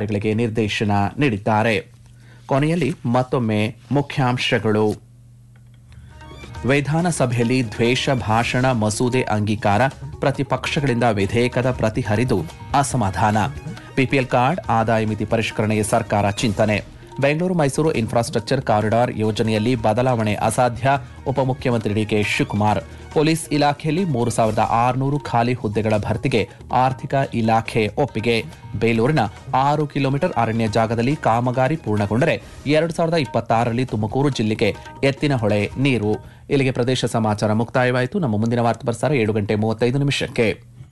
ಅಧಿಕಾರಿಗಳಿಗೆ ನಿರ್ದೇಶನ ನೀಡಿದ್ದಾರೆ ಕೊನೆಯಲ್ಲಿ ಮತ್ತೊಮ್ಮೆ ಮುಖ್ಯಾಂಶಗಳು ವಿಧಾನಸಭೆಯಲ್ಲಿ ದ್ವೇಷ ಭಾಷಣ ಮಸೂದೆ ಅಂಗೀಕಾರ ಪ್ರತಿಪಕ್ಷಗಳಿಂದ ವಿಧೇಯಕದ ಪ್ರತಿ ಹರಿದು ಅಸಮಾಧಾನ ಪಿಪಿಎಲ್ ಕಾರ್ಡ್ ಆದಾಯ ಮಿತಿ ಪರಿಷ್ಕರಣೆಗೆ ಸರ್ಕಾರ ಚಿಂತನೆ ಬೆಂಗಳೂರು ಮೈಸೂರು ಇನ್ಫ್ರಾಸ್ಟ್ರಕ್ಚರ್ ಕಾರಿಡಾರ್ ಯೋಜನೆಯಲ್ಲಿ ಬದಲಾವಣೆ ಅಸಾಧ್ಯ ಉಪಮುಖ್ಯಮಂತ್ರಿ ಡಿಕೆ ಶಿವಕುಮಾರ್ ಪೊಲೀಸ್ ಇಲಾಖೆಯಲ್ಲಿ ಮೂರು ಸಾವಿರದ ಆರುನೂರು ಖಾಲಿ ಹುದ್ದೆಗಳ ಭರ್ತಿಗೆ ಆರ್ಥಿಕ ಇಲಾಖೆ ಒಪ್ಪಿಗೆ ಬೇಲೂರಿನ ಆರು ಕಿಲೋಮೀಟರ್ ಅರಣ್ಯ ಜಾಗದಲ್ಲಿ ಕಾಮಗಾರಿ ಪೂರ್ಣಗೊಂಡರೆ ಎರಡು ಸಾವಿರದ ಇಪ್ಪತ್ತಾರರಲ್ಲಿ ತುಮಕೂರು ಜಿಲ್ಲೆಗೆ ಎತ್ತಿನ ಹೊಳೆ ನೀರು ಇಲ್ಲಿಗೆ ಪ್ರದೇಶ ಸಮಾಚಾರ ಮುಕ್ತಾಯವಾಯಿತು ನಮ್ಮ ಮುಂದಿನ ವಾರ್ತಾ ಪ್ರಸಾರ ಏಳು ಗಂಟೆ ಮೂವತ್ತೈದು ನಿಮಿಷಕ್ಕೆ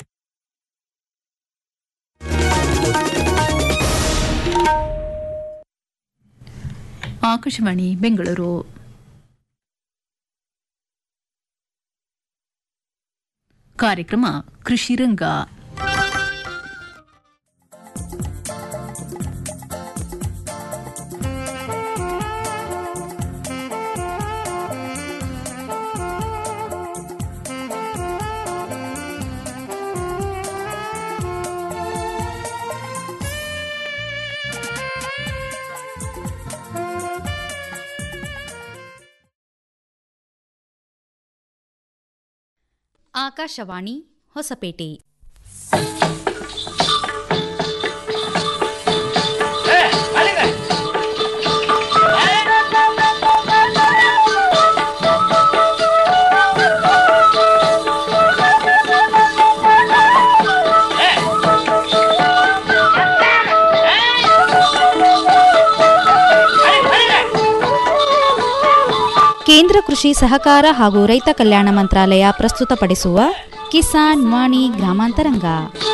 ಆಕಾಶವಾಣಿ ಬೆಂಗಳೂರು ಕಾರ್ಯಕ್ರಮ ಕೃಷಿರಂಗ ಆಕಾಶವಾಣಿ ಹೊಸಪೇಟೆ ಕೇಂದ್ರ ಕೃಷಿ ಸಹಕಾರ ಹಾಗೂ ರೈತ ಕಲ್ಯಾಣ ಮಂತ್ರಾಲಯ ಪ್ರಸ್ತುತಪಡಿಸುವ ಕಿಸಾನ್ ವಾಣಿ ಗ್ರಾಮಾಂತರಂಗ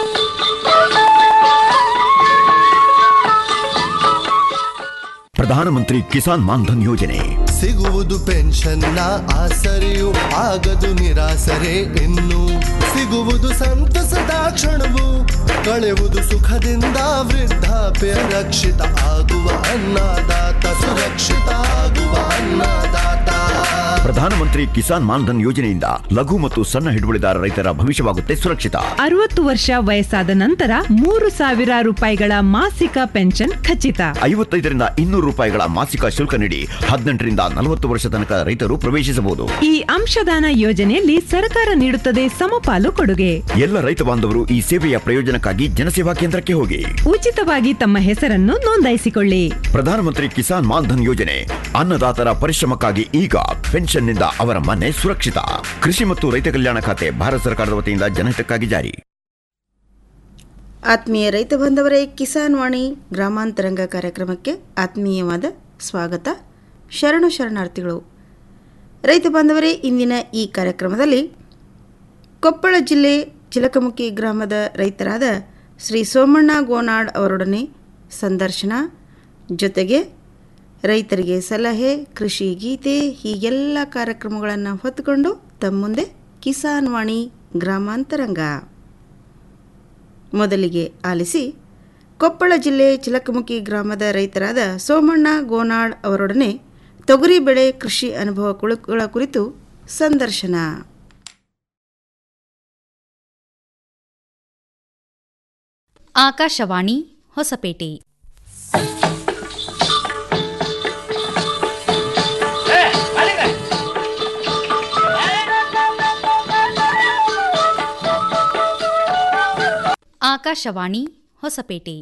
ಪ್ರಧಾನಮಂತ್ರಿ ಕಿಸಾನ್ ಮಾನ್ಧನ್ ಯೋಜನೆ ಸಿಗುವುದು ಪೆನ್ಷನ್ನ ಆಸರೆಯು ಆಗದು ನಿರಾಸರೆ ಇನ್ನು ಸಿಗುವುದು ಸಂತಸದ ಕ್ಷಣವು ಕಳೆಯುವುದು ಸುಖದಿಂದ ವೃದ್ಧಾಪ್ಯ ರಕ್ಷಿತ ಆಗುವ ಅನ್ನದಾತ ಸುರಕ್ಷಿತ ಆಗುವ ಅನ್ನದಾತ ಪ್ರಧಾನಮಂತ್ರಿ ಕಿಸಾನ್ ಮಾನ್ಧನ್ ಯೋಜನೆಯಿಂದ ಲಘು ಮತ್ತು ಸಣ್ಣ ಹಿಡುವಳಿದಾರ ರೈತರ ಭವಿಷ್ಯವಾಗುತ್ತೆ ಸುರಕ್ಷಿತ ಅರವತ್ತು ವರ್ಷ ವಯಸ್ಸಾದ ನಂತರ ಮೂರು ಸಾವಿರ ರೂಪಾಯಿಗಳ ಮಾಸಿಕ ಪೆನ್ಷನ್ ಖಚಿತ ಐವತ್ತೈದರಿಂದ ಇನ್ನೂರು ರೂಪಾಯಿಗಳ ಮಾಸಿಕ ಶುಲ್ಕ ನೀಡಿ ಹದಿನೆಂಟರಿಂದ ನಲವತ್ತು ವರ್ಷ ತನಕ ರೈತರು ಪ್ರವೇಶಿಸಬಹುದು ಈ ಅಂಶದಾನ ಯೋಜನೆಯಲ್ಲಿ ಸರ್ಕಾರ ನೀಡುತ್ತದೆ ಸಮಪಾಲು ಕೊಡುಗೆ ಎಲ್ಲ ರೈತ ಬಾಂಧವರು ಈ ಸೇವೆಯ ಪ್ರಯೋಜನಕ್ಕಾಗಿ ಜನಸೇವಾ ಕೇಂದ್ರಕ್ಕೆ ಹೋಗಿ ಉಚಿತವಾಗಿ ತಮ್ಮ ಹೆಸರನ್ನು ನೋಂದಾಯಿಸಿಕೊಳ್ಳಿ ಪ್ರಧಾನಮಂತ್ರಿ ಕಿಸಾನ್ ಮಾನ್ಧನ್ ಯೋಜನೆ ಅನ್ನದಾತರ ಪರಿಶ್ರಮಕ್ಕಾಗಿ ಈಗ ಪೆನ್ಷನ್ನಿಂದ ಅವರ ಮನೆ ಸುರಕ್ಷಿತ ಕೃಷಿ ಮತ್ತು ರೈತ ಕಲ್ಯಾಣ ಖಾತೆ ಭಾರತ ಸರ್ಕಾರದ ವತಿಯಿಂದ ಜನಹಿತಕ್ಕಾಗಿ ಜಾರಿ ಆತ್ಮೀಯ ರೈತ ಬಾಂಧವರೇ ಕಿಸಾನ್ ವಾಣಿ ಗ್ರಾಮಾಂತರಂಗ ಕಾರ್ಯಕ್ರಮಕ್ಕೆ ಆತ್ಮೀಯವಾದ ಸ್ವಾಗತ ಶರಣು ಶರಣಾರ್ಥಿಗಳು ರೈತ ಬಾಂಧವರೇ ಇಂದಿನ ಈ ಕಾರ್ಯಕ್ರಮದಲ್ಲಿ ಕೊಪ್ಪಳ ಜಿಲ್ಲೆ ಚಿಲಕಮುಖಿ ಗ್ರಾಮದ ರೈತರಾದ ಶ್ರೀ ಸೋಮಣ್ಣ ಗೋನಾಡ್ ಅವರೊಡನೆ ಸಂದರ್ಶನ ಜೊತೆಗೆ ರೈತರಿಗೆ ಸಲಹೆ ಕೃಷಿ ಗೀತೆ ಹೀಗೆಲ್ಲ ಕಾರ್ಯಕ್ರಮಗಳನ್ನು ಹೊತ್ತುಕೊಂಡು ತಮ್ಮ ಮುಂದೆ ಕಿಸಾನ್ ವಾಣಿ ಗ್ರಾಮಾಂತರಂಗ ಮೊದಲಿಗೆ ಆಲಿಸಿ ಕೊಪ್ಪಳ ಜಿಲ್ಲೆ ಚಿಲಕಮುಖಿ ಗ್ರಾಮದ ರೈತರಾದ ಸೋಮಣ್ಣ ಗೋನಾಳ್ ಅವರೊಡನೆ ತೊಗರಿ ಬೆಳೆ ಕೃಷಿ ಅನುಭವ ಕುಳುಗಳ ಕುರಿತು ಸಂದರ್ಶನ ಆಕಾಶವಾಣಿ ಹೊಸಪೇಟೆ ಆಕಾಶವಾಣಿ ಹೊಸಪೇಟೆ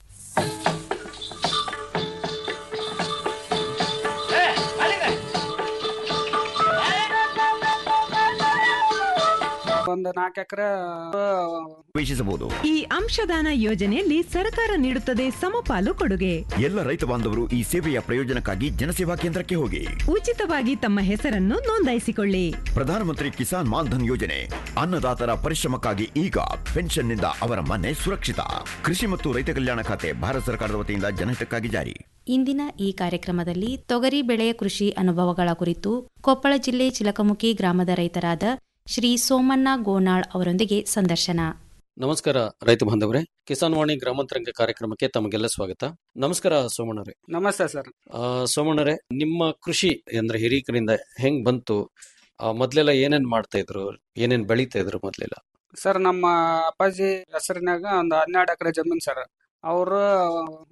ಒಂದು ನಾಲ್ಕು ಎಕರೆ ಪ್ರವೇಶಿಸಬಹುದು ಈ ಅಂಶದಾನ ಯೋಜನೆಯಲ್ಲಿ ಸರ್ಕಾರ ನೀಡುತ್ತದೆ ಸಮಪಾಲು ಕೊಡುಗೆ ಎಲ್ಲ ರೈತ ಬಾಂಧವರು ಈ ಸೇವೆಯ ಪ್ರಯೋಜನಕ್ಕಾಗಿ ಜನಸೇವಾ ಕೇಂದ್ರಕ್ಕೆ ಹೋಗಿ ಉಚಿತವಾಗಿ ತಮ್ಮ ಹೆಸರನ್ನು ನೋಂದಾಯಿಸಿಕೊಳ್ಳಿ ಪ್ರಧಾನಮಂತ್ರಿ ಕಿಸಾನ್ ಮಾನ್ಧನ್ ಯೋಜನೆ ಅನ್ನದಾತರ ಪರಿಶ್ರಮಕ್ಕಾಗಿ ಈಗ ಪೆನ್ಷನ್ನಿಂದ ಅವರ ಮನೆ ಸುರಕ್ಷಿತ ಕೃಷಿ ಮತ್ತು ರೈತ ಕಲ್ಯಾಣ ಖಾತೆ ಭಾರತ ಸರ್ಕಾರದ ವತಿಯಿಂದ ಜನಹಿತಕ್ಕಾಗಿ ಜಾರಿ ಇಂದಿನ ಈ ಕಾರ್ಯಕ್ರಮದಲ್ಲಿ ತೊಗರಿ ಬೆಳೆಯ ಕೃಷಿ ಅನುಭವಗಳ ಕುರಿತು ಕೊಪ್ಪಳ ಜಿಲ್ಲೆ ಚಿಲಕಮುಖಿ ಗ್ರಾಮದ ರೈತರಾದ ಶ್ರೀ ಸೋಮಣ್ಣ ಗೋನಾಳ್ ಅವರೊಂದಿಗೆ ಸಂದರ್ಶನ ನಮಸ್ಕಾರ ರೈತ ಬಾಂಧವರೇ ಕಿಸಾನ್ ವಾಣಿ ಗ್ರಾಮಾಂತರಂಗ ಕಾರ್ಯಕ್ರಮಕ್ಕೆ ತಮಗೆಲ್ಲ ಸ್ವಾಗತ ನಮಸ್ಕಾರ ಸೋಮಣ್ಣರೇ ನಮಸ್ತೆ ಸರ್ ಆ, ಸೋಮಣ್ಣರೇ ನಿಮ್ಮ ಕೃಷಿ ಅಂದ್ರೆ ಹಿರೀಕರಿಂದ ಹೆಂಗ್ ಬಂತು ಆ, ಮೊದ್ಲೆಲ್ಲ ಏನೇನ್ ಮಾಡ್ತಾ ಇದ್ರು ಏನೇನ್ ಬೆಳಿತಾ ಇದ್ರು ಮೊದ್ಲೆಲ್ಲ ಸರ್ ನಮ್ಮ ಅಪ್ಪಾಜಿ ಹೆಸರಿನಾಗ ಒಂದು ಹನ್ನೆರಡು ಎಕರೆ ಜಮೀನ್ ಸರ್ ಅವರು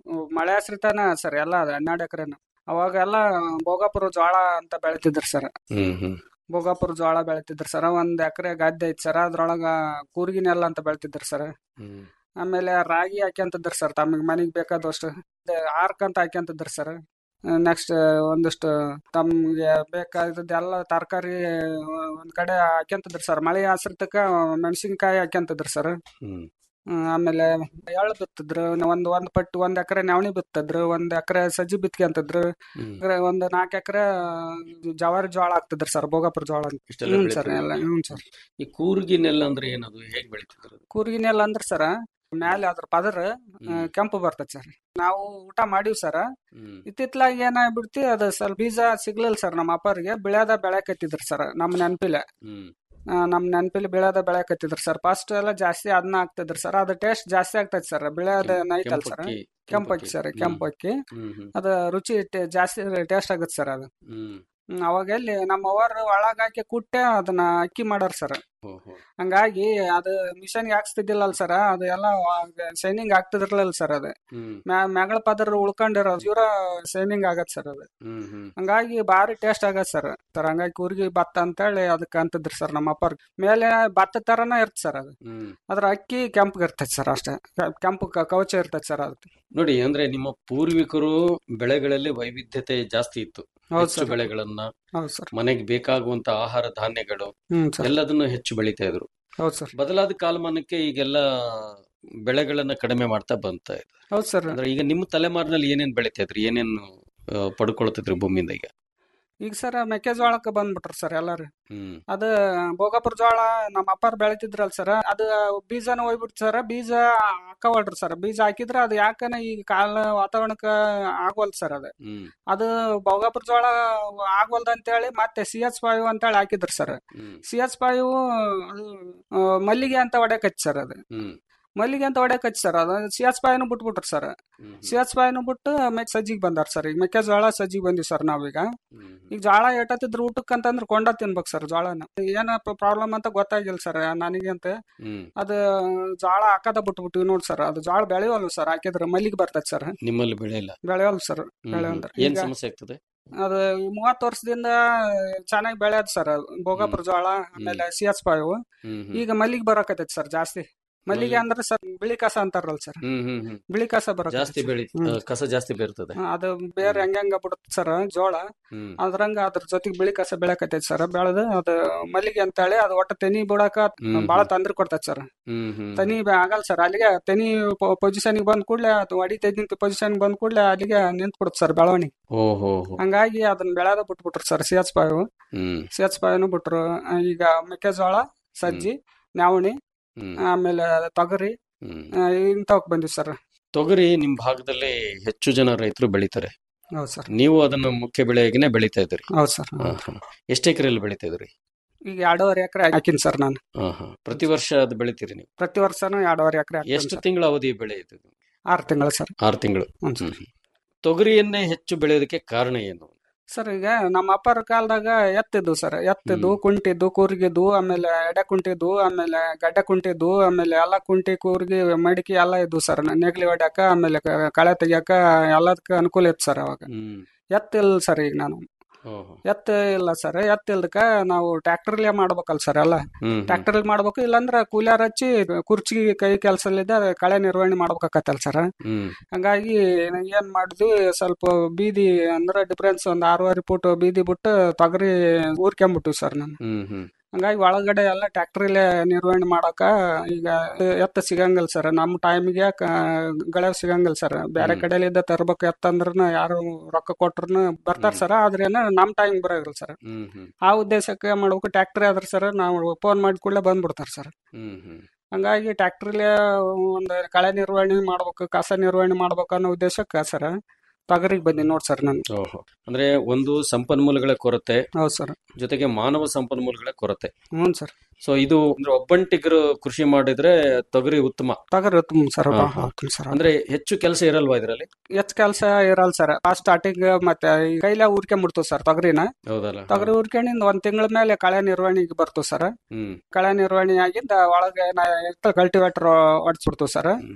ಮಳೆ ಆಶ್ರಿತನ ಸರ್ ಎಲ್ಲ ಅದು ಹನ್ನೆರಡು ಎಕರೆನ ಅವಾಗೆಲ್ಲ ಭೋಗಾಪುರ ಜೋಳ ಅಂತ ಬೆಳಿತಿದ್ರು ಸರ್ ಹ್ಮ್ ಹ್ಮ್ ಭೋಗಾಪುರ ಜೋಳ ಬೆಳಿತಿದ್ರು ಸರ್ ಒಂದ್ ಎಕರೆ ಗದ್ದೆ ಐತಿ ಸರ್ ಅದ್ರೊಳಗ ಕೂರ್ಗಿ ನೆಲ್ಲ ಅಂತ ಬೆಳಿತಿದ್ರು ಸರ್ ಹ್ಮ್ ಆಮೇಲೆ ರಾಗಿ ಹಾಕ್ಯಂತಿದ್ರು ಸರ್ ತಮಗೆ ಮನೆಗೆ ಬೇಕಾದಷ್ಟು ಆರ್ಕ್ ಅಂತ ಹಾಕ್ಯಂತಿದ್ರು ಸರ್ ನೆಕ್ಸ್ಟ್ ಒಂದಿಷ್ಟು ತಮ್ಗೆ ಬೇಕಾದದ್ದೆಲ್ಲ ತರಕಾರಿ ಒಂದ್ ಕಡೆ ಹಾಕ್ಯಂತಿದ್ರು ಸರ್ ಮಳೆ ಆಶ್ರಿತಕ್ಕ ಮೆಣಸಿನ್ಕಾಯಿ ಹಾಕ್ಯಂತಿದ್ರು ಸರ್ ಹ್ಮ್ ಹ್ಮ್, ಆಮೇಲೆ ಎಳ್ಳು ಬಿತ್ತಿದ್ರು ಒಂದ್ ಒಂದ್ ಪಟ್ಟು ಒಂದ್ ಎಕರೆ ನವಣಿ ಬಿತ್ತಿದ್ರು ಒಂದ್ ಎಕರೆ ಸಜ್ಜಿ ಬಿತ್ಕೊಂತಿದ್ರು ಹ್ಮ್ ಅಂದ್ರೆ ಒಂದ್ ನಾಲ್ಕು ಎಕರೆ ಜವಾರಿ ಜೋಳ ಹಾಕ್ತಿದ್ರು ಸರ್ ಭೋಗಾಪುರ ಜೋಳ ಅಂತ ಇಷ್ಟೆಲ್ಲ ಹ್ಮ್ ಸರ್ ಬೆಳಿತಿದ್ರು. ಎಲ್ಲ ಹ್ಞೂ ಸರ್ ಈ ಕೂರ್ಗಿ ನೆಲ್ಲ ಅಂದ್ರೆ ಏನದು ಹೇಗ್ ಬೆಳಿತಿದ್ರು ಅದು? ಕೂರ್ಗಿನೆಲ್ಲ ಅಂದ್ರ ಸರ ಮ್ಯಾಲೆ ಅದ್ರ ಪದರ ಆ, ಕೆಂಪು ಬರ್ತೈತಿ ಸರ್ ನಾವು ಊಟ ಮಾಡೀವಿ ಸರ್ ಹ್ಮ್ ಇತ್ತಿತ್ಲಾಗ ಏನಾಗ್ಬಿಡ್ತಿ ಅದು ಸ್ವಲ್ಪ ಬೀಜ ಸಿಗ್ಲಿಲ್ಲ ಸರ್ ನಮ್ಮ ಅಪ್ಪರಿಗೆ ಬೆಳ್ಯಾದ ಬೆಳ್ಯಾಕತ್ತಿದ್ರು ಸರ್ ನಮ್ಮ ನೆನಪಿಲೆ ಹ್ಮ್ ನಮ್ಮ ನೆನಪಿಲಿ ಬೆಳ್ಯಾದ ಬೆಳ್ಯಾಕತ್ತಿದ್ರು ಸರ್ ಫಸ್ಟ್ ಎಲ್ಲ ಜಾಸ್ತಿ ಅದನ್ನ ಹಾಕ್ತಿದ್ರು ಸರ್ ಅದು ಟೇಸ್ಟ್ ಜಾಸ್ತಿ ಆಗ್ತೈತಿ ಸರ್ ಬೆಳ್ಯಾದ ಐತಲ್ ಸರ್ ಕೆಂಪಕ್ಕಿ ಕೆಂಪಕ್ಕಿ ಸರ್ ಕೆಂಪಕ್ಕಿ ಹ್ಮ್ ಹ್ಮ್ ಅದು ರುಚಿ ಟೆ- ಜಾಸ್ತಿ ಟೇಸ್ಟ್ ಆಗುತ್ತೆ ಸರ್ ಅದು ಹ್ಮ್ ಹ್ಮ್, ಅವಾಗ ಎಲ್ಲಿ ನಮ್ಮ ಅವ್ರು ಒಳಗ ಹಾಕಿ ಕುಟ್ಟೆ ಅದನ್ನ ಅಕ್ಕಿ ಮಾಡಾರ ಸರ್ ಓಹೋ ಹಂಗಾಗಿ ಅದು ಮಿಷನ್ಗೆ ಹಾಕ್ಸ್ತಿದ್ದಿಲ್ಲಲ್ಲ ಸರ್ ಅದು ಎಲ್ಲ ಶೈನಿಂಗ್ ಆಗ್ತಿದ್ರಲ್ಲ ಸರ್ ಅದು ಹ್ಮ್ ಮ್ಯಾ- ಮ್ಯಾಗಳ ಪದರ ಉಳ್ಕೊಂಡಿರೋ ಜೀರ ಶೈನಿಂಗ್ ಆಗತ್ ಸರ್ ಅದು ಹ್ಮ್ ಹ್ಮ್ ಹಂಗಾಗಿ ಭಾರಿ ಟೇಸ್ಟ್ ಆಗತ್ ಸರ್ ಸರ್ ಹಂಗಾಗಿ ಕೂರ್ಗಿ ಭತ್ತ ಅಂತೇಳಿ ಅದಕ್ಕೆ ಅಂತಿದ್ರಿ ಸರ್ ನಮ್ಮ ಅಪ್ಪರ್ ಮೇಲೆ ಭತ್ತ ತರನ ಇರ್ತ ಸರ್ ಅದು ಹ್ಮ್ ಅದ್ರ ಅಕ್ಕಿ ಕೆಂಪಗೆ ಇರ್ತೈತಿ ಸರ್ ಅಷ್ಟೇ ಕ- ಕೆಂಪು ಕ- ಕವಚ ಇರ್ತೈತಿ ಸರ್ ಅದಕ್ಕೆ ನೋಡಿ ಅಂದ್ರೆ ನಿಮ್ಮ ಪೂರ್ವಿಕರು ಬೆಳೆಗಳಲ್ಲಿ ವೈವಿಧ್ಯತೆ ಜಾಸ್ತಿ ಇತ್ತು ಹೌದು ಹೆಚ್ಚು ಸರ್ ಬೆಳೆಗಳನ್ನ ಹೌದು ಸರ್ ಮನೆಗೆ ಬೇಕಾಗುವಂತ ಆಹಾರ ಧಾನ್ಯಗಳು ಹ್ಮ್ ಸರ್ ಎಲ್ಲದನ್ನು ಹೆಚ್ಚು ಬೆಳಿತಾ ಇದ್ರು ಹೌದು ಸರ್ ಬದಲಾದ ಕಾಲಮಾನಕ್ಕೆ ಈಗೆಲ್ಲ ಬೆಳೆಗಳನ್ನ ಕಡಿಮೆ ಮಾಡ್ತಾ ಬಂತ ಇದೆ ಹೌದು ಸರ್ ಅಂದ್ರೆ ಈಗ ನಿಮ್ಮ ತಲೆಮಾರಿನಲ್ಲಿ ಏನೇನ್ ಬೆಳಿತಾ ಇದ್ರಿ ಏನೇನು ಆ, ಪಡ್ಕೊಳ್ತಿದ್ರಿ ಭೂಮಿಯಿಂದ ಈಗ ಈಗ ಸರ್ ಮೆಕ್ಕೆಜೋಳಕ್ಕೆ ಬಂದ್ಬಿಟ್ರು ಸರ್ ಎಲ್ಲಾರು ಹ್ಮ್ ಅದು ಭೋಗಾಪುರ ಜೋಳ ನಮ್ಮ ಅಪ್ಪಾರ್ ಬೆಳಿತಿದ್ರಲ್ಲ ಸರ್ ಅದು ಬೀಜನ ಹೋಗ್ಬಿಡ್ತು ಸರ್ ಬೀಜ ಹಾಕವಲ್ರಿ ಸರ್ ಬೀಜ ಹಾಕಿದ್ರ ಅದು ಯಾಕನ ಈ ಕಾಲ ವಾತಾವರಣಕ್ಕ ಆಗೋಲ್ ಸರ್ ಅದು ಹ್ಮ್ ಅದು ಭೋಗಾಪುರ ಜೋಳ ಆಗೋಲ್ದ ಅಂತೇಳಿ ಮತ್ತೆ ಸಿ ಎಚ್ ಫೈವ್ ಅಂತೇಳಿ ಹಾಕಿದ್ರು ಸರ್ ಹ್ಮ್ ಸಿ ಎಚ್ ಫೈವ್ ಅದು ಆ, ಮಲ್ಲಿಗೆ ಅಂತ ಹೊಡ್ಯಾಕಚ್ಚಿ ಸರ್ ಅದು ಹ್ಮ್ ಮಲ್ಲಿಗೆ ಅಂತ ಹೊಡ್ಯಾಕಚ್ಚಿ ಸರ್ ಅದು ಸಿ ಎಚ್ ಫೈವ್ನು ಬಿಟ್ಬಿಟ್ರು ಸರ್ ಹ್ಮ್ ಸಿ ಎಚ್ ಫೈವ್ನು ಬಿಟ್ಟು ಮೆಕ್ ಸಜ್ಜಿಗೆ ಬಂದಾರ ಸರ್ ಈಗ ಮೆಕ್ಕೆಜೋಳ ಸಜ್ಜಿಗೆ ಬಂದಿವಿ ಸರ್ ನಾವೀಗ ಹ್ಮ್ ಈಗ ಜೋಳ ಎಟ್ಟತ್ತಿದ್ರು ಊಟಕ್ಕೆ ಅಂತಂದ್ರೆ ಕೊಂಡ ತಿನ್ಬೇಕು ಸರ್ ಜೋಳನ ಏನ ಪ್ರಾಬ್ಲಮ್ ಅಂತ ಗೊತ್ತಾಗಿಲ್ಲ ಸರ್ ನನಗೆ ಅಂತ ಹ್ಮ್ ಅದು ಜೋಳ ಹಾಕದ ಬಿಟ್ಬಿಟ್ಟಿವಿ ನೋಡಿ ಸರ್ ಅದು ಜೋಳ ಬೆಳೆಯವಲ್ವ ಸರ್ ಹಾಕಿದ್ರೆ ಮಲ್ಲಿಗೆ ಬರ್ತೈತೆ ಸರ್ ನಿಮ್ಮಲ್ಲಿ ಬೆಳೆಯಲ್ಲ ಬೆಳೆಯವಲ್ವ ಸರ್ ಹ್ಮ್, ಹ್ಮ್. ಬೆಳೆಯಲ್ರಿ ಏನ್ ಈಗ ಸಮಸ್ಯೆ ಆಗ್ತದೆ ಅದು ಈ ಮೂವತ್ತು ವರ್ಷದಿಂದ ಚೆನ್ನಾಗಿ ಬೆಳೆಯದ್ ಸರ್ ಭೋಗಾಪುರ ಜೋಳ ಆಮೇಲೆ ಸಿ ಎಚ್ ಫೈವ್ ಹ್ಮ್ ಹ್ಮ್. ಈಗ ಮಲ್ಲಿಗೆ ಬರಕತ್ತೈತಿ ಸರ್ ಜಾಸ್ತಿ ಮಲ್ಲಿಗೆ ಅಂದ್ರೆ ಸರ್ ಬಿಳಿ ಕಸ ಅಂತಾರಲ್ಲ ಸರ್ ಹ್ಮ್ ಹ್ಮ್ ಹ್ಮ್ ಬಿಳಿ ಕಸ ಬರ ಜಾಸ್ತಿ ಬೆಳಿ ಆ, ಕಸ ಜಾಸ್ತಿ ಬರ್ತದೆ ಅದು ಬೇರೆ ಹೆಂಗ ಬಿಡುತ್ತೆ ಸರ್ ಜೋಳ ಹ್ಮ್ ಅದ್ರಂಗ ಅದ್ರ ಜೊತೆಗೆ ಬಿಳಿ ಕಸ ಬೆಳಕತ್ತೈತಿ ಸರ್ ಬೆಳೆದು ಅದು ಮಲ್ಲಿಗೆ ಅಂತೇಳಿ ಅದು ಒಟ್ಟು ತೆನಿ ಬಿಡಾಕ ಹ್ಮ್, ಬಾಳ ಹ್ಮ್. ತೊಂದ್ರೆ ಕೊಡ್ತೈತಿ ಸರ್ ಹ್ಮ್ ಹ್ಮ್ ತನಿ ಬ- ಆಗಲ್ಲ ಸರ್ ಅಲ್ಲಿಗೆ ತೆನಿ ಪೊಸಿಷನ್ಗೆ ಬಂದ್ ಕೂಡ್ಲೆ ಅದು ಹೊಡಿತೈತಿ ನಿಂತ ಪೊಸಿಷನ್ ಬಂದ್ ಕೂಡ್ಲೆ ಅಲ್ಲಿಗೆ ನಿಂತ್ ಬಿಡುತ್ತೆ ಸರ್ ಬೆಳವಣಿಗೆ ಓಹೋ ಹೋ. ಹಂಗಾಗಿ ಅದನ್ನ ಬೆಳೆದ ಬಿಟ್ಬಿಟ್ರು ಸರ್ ಸಿ ಎಚ್ ಪಾಯು ಹ್ಮ್ ಸಿ ಎಚ್ ಪಾಯನು ಬಿಟ್ರು ಆ, ಈಗ ಮೆಕ್ಕೆಜೋಳ ಸಜ್ಜಿ ನವಣಿ ಹ್ಮ್ ಆಮೇಲೆ ತೊಗರಿ ಹ್ಮ್ ಆ, ಇಂಥವಕ್ ಬಂದಿವಿ ಸರ್ ತೊಗರಿ ನಿಮ್ ಭಾಗದಲ್ಲಿ ಹೆಚ್ಚು ಜನ ರೈತರು ಬೆಳಿತಾರೆ ಹೌದು ಸರ್ ನೀವು ಅದನ್ನ ಮುಖ್ಯ ಬೆಳೆಯಾಗಿನೇ ಬೆಳಿತಾ ಇದ್ರಿ ಹೌದು ಸರ್ ಹಾ, ಹಾ. ಎಷ್ಟು ಎಕರೆಯಲ್ಲಿ ಬೆಳಿತಾ ಇದ್ರಿ ಈಗ ಎರಡೂವರೆ ಎಕರೆ ಹಾಕಿನಿ ಸರ್ ನಾನು ಹಾ ಹಾ ಪ್ರತಿ ವರ್ಷ ಅದು ಬೆಳಿತೀರಿ ನೀವು ಪ್ರತಿ ವರ್ಷನೂ ಎರಡೂವರೆ ಎಕರೆ ಹಾಕ್ತೀನಿ ಎಷ್ಟು ಸರ್ ತಿಂಗಳ ಅವಧಿ ಬೆಳೆ ಇದು ಆರು ತಿಂಗಳು ಸರ್ ಆರು ತಿಂಗಳು ಹ್ಞೂ ಸರ್ ಹ್ಮ್. ತೊಗರಿಯನ್ನೇ ಹೆಚ್ಚು ಬೆಳೆಯೋದಕ್ಕೆ ಕಾರಣ ಏನು ಸರ್ ಈಗ ನಮ್ಮ ಅಪ್ಪರ ಕಾಲದಾಗ ಎತ್ತಿದ್ವು ಸರ್ ಎತ್ತಿದ್ದು ಕುಂಟಿದ್ದು ಕೂರ್ಗಿದ್ದು ಆಮೇಲೆ ಎಡೆ ಕುಂಟಿದ್ದು ಆಮೇಲೆ ಗಡ್ಡೆ ಕುಂಟಿದ್ದು ಆಮೇಲೆ ಎಲ್ಲ ಕುಂಟಿ ಕೂರ್ಗಿ ಮಡಿಕೆ ಎಲ್ಲ ಇದ್ವು ಸರ್ ನೆಗ್ಲಿ ಹೊಡ್ಯಾಕ ಆಮೇಲೆ ಕ- ಕಳೆ ತೆಗಿಯಾಕ ಎಲ್ಲದಕ್ಕೆ ಅನುಕೂಲ ಇತ್ತು ಸರ್ ಅವಾಗ ಹ್ಮ್ ಎತ್ತಿಲ್ಲ ಸರ್ ಈಗ ನಾನು ಓಹೋ. ಎತ್ತ ಇಲ್ಲ ಸರ್ ಎತ್ತಿಲ್ದಕ್ಕ ನಾವು ಟ್ರ್ಯಾಕ್ಟರ್ಲೇ ಮಾಡ್ಬೇಕಲ್ಲ ಸರ್ ಎಲ್ಲ ಹ್ಮ್ ಹ್ಮ್. ಟ್ರ್ಯಾಕ್ಟರ್ ಮಾಡ್ಬೇಕು ಇಲ್ಲಾಂದ್ರ ಕೂಲಿಯರ್ ಹಚ್ಚಿ ಕುರ್ಚಿ ಕೈ ಕೆಲಸಲಿದ್ದ ಕಳೆ ನಿರ್ವಹಣೆ ಮಾಡ್ಬೇಕಾಕತ್ತಲ್ಲ ಸರ್ ಹ್ಮ್ ಹಂಗಾಗಿ ಏನ್ ಮಾಡಿದ್ವಿ ಸ್ವಲ್ಪ ಬೀದಿ ಅಂದ್ರೆ ಡಿಫ್ರೆನ್ಸ್ ಒಂದ್ ಆರೂವರೆ ಫುಟ್ ಬೀದಿ ಬಿಟ್ಟು ತೊಗರಿ ಊರ್ಕೊಂಬಿಟ್ಟಿವಿ ಸರ್ ನಾನು ಹ್ಮ್ ಹ್ಮ್ ಹಂಗಾಗಿ ಒಳಗಡೆ ಎಲ್ಲ ಟ್ರ್ಯಾಕ್ಟ್ರಿಲೇ ನಿರ್ವಹಣೆ ಮಾಡಕ ಈಗ ಎತ್ತ ಸಿಗಂಗಿಲ್ಲ ಸರ್ ನಮ್ಮ ಟೈಮಿಗೆ ಗಳೆ ಸಿಗಂಗಿಲ್ಲ ಸರ್ ಬೇರೆ ಕಡೆಲಿದ್ದ ತರ್ಬೇಕು ಎತ್ತಂದ್ರನ ಯಾರು ರೊಕ್ಕ ಕೊಟ್ರು ಬರ್ತಾರ ಸರ್ ಆದ್ರೇನ ನಮ್ ಟೈಮ್ ಬರೋಗಿಲ್ಲ ಸರ್ ಹ್ಮ್ ಹ್ಮ್ ಆ ಉದ್ದೇಶಕ್ಕೆ ಮಾಡ್ಬೇಕು ಟ್ರ್ಯಾಕ್ಟ್ರಿ ಆದ್ರ ಸರ್ ನಾವು ಫೋನ್ ಮಾಡಿದ ಕೂಡಲೇ ಬಂದ್ಬಿಡ್ತಾರ ಸರ್ ಹ್ಮ್ ಹ್ಮ್ ಹಂಗಾಗಿ ಟ್ರ್ಯಾಕ್ಟ್ರಿಲೇ ಒಂದು ಕಳೆ ನಿರ್ವಹಣೆ ಮಾಡ್ಬೇಕು ಕಸ ನಿರ್ವಹಣೆ ಮಾಡ್ಬೇಕು ಅನ್ನೋ ಉದ್ದೇಶಕ್ಕೆ ಸರ್ ತೊಗರಿಗೆ ಬಂದಿ ನೋಡ್ ಸರ್ ನಾನು ಓಹೋ ಅಂದ್ರೆ ಒಂದು ಸಂಪನ್ಮೂಲಗಳ ಕೊರತೆ ಹೌದು ಸರ್ ಜೊತೆಗೆ ಮಾನವ ಸಂಪನ್ಮೂಲಗಳ ಕೊರತೆ ಹ್ಞೂ ಸರ್ ಸೊ ಇದು ಅಂದ್ರೆ ಒಬ್ಬಂಟಿಗರು ಕೃಷಿ ಮಾಡಿದ್ರೆ ತೊಗರಿ ಉತ್ತಮ ತೊಗರಿ ಉತ್ತಮ ಸರ್ ಹಾ, ಹಾ. ಹಾಕ್ತೀನಿ ಸರ್ ಅಂದ್ರೆ ಹೆಚ್ಚು ಕೆಲಸ ಇರಲ್ವಾ ಇದರಲ್ಲಿ ಹೆಚ್ಚು ಕೆಲಸ ಇರಲ್ಲ ಸರ್ ಆ ಸ್ಟಾರ್ಟಿಂಗ್ ಮತ್ತೆ ಈ ಕೈಲೇ ಊರ್ಕೊಂಡ್ಬಿಡ್ತು ಸರ್ ತೊಗರಿನ ಹೌದಲ್ಲ ತೊಗರಿ ಊರ್ಕೊಂಡಿಂದ ಒಂದ್ ತಿಂಗಳ ಮೇಲೆ ಕಳೆ ನಿರ್ವಹಣೆಗೆ ಬರ್ತು ಸರ್ ಹ್ಮ್ ಕಳೆ ನಿರ್ವಹಣೆ ಆಗಿಂದ ಒಳಗೆ ಕಲ್ಟಿವೇಟರ್ ಹೊಡ್ಸ್ಬಿಡ್ತು ಸರ್ ಹ್ಮ್.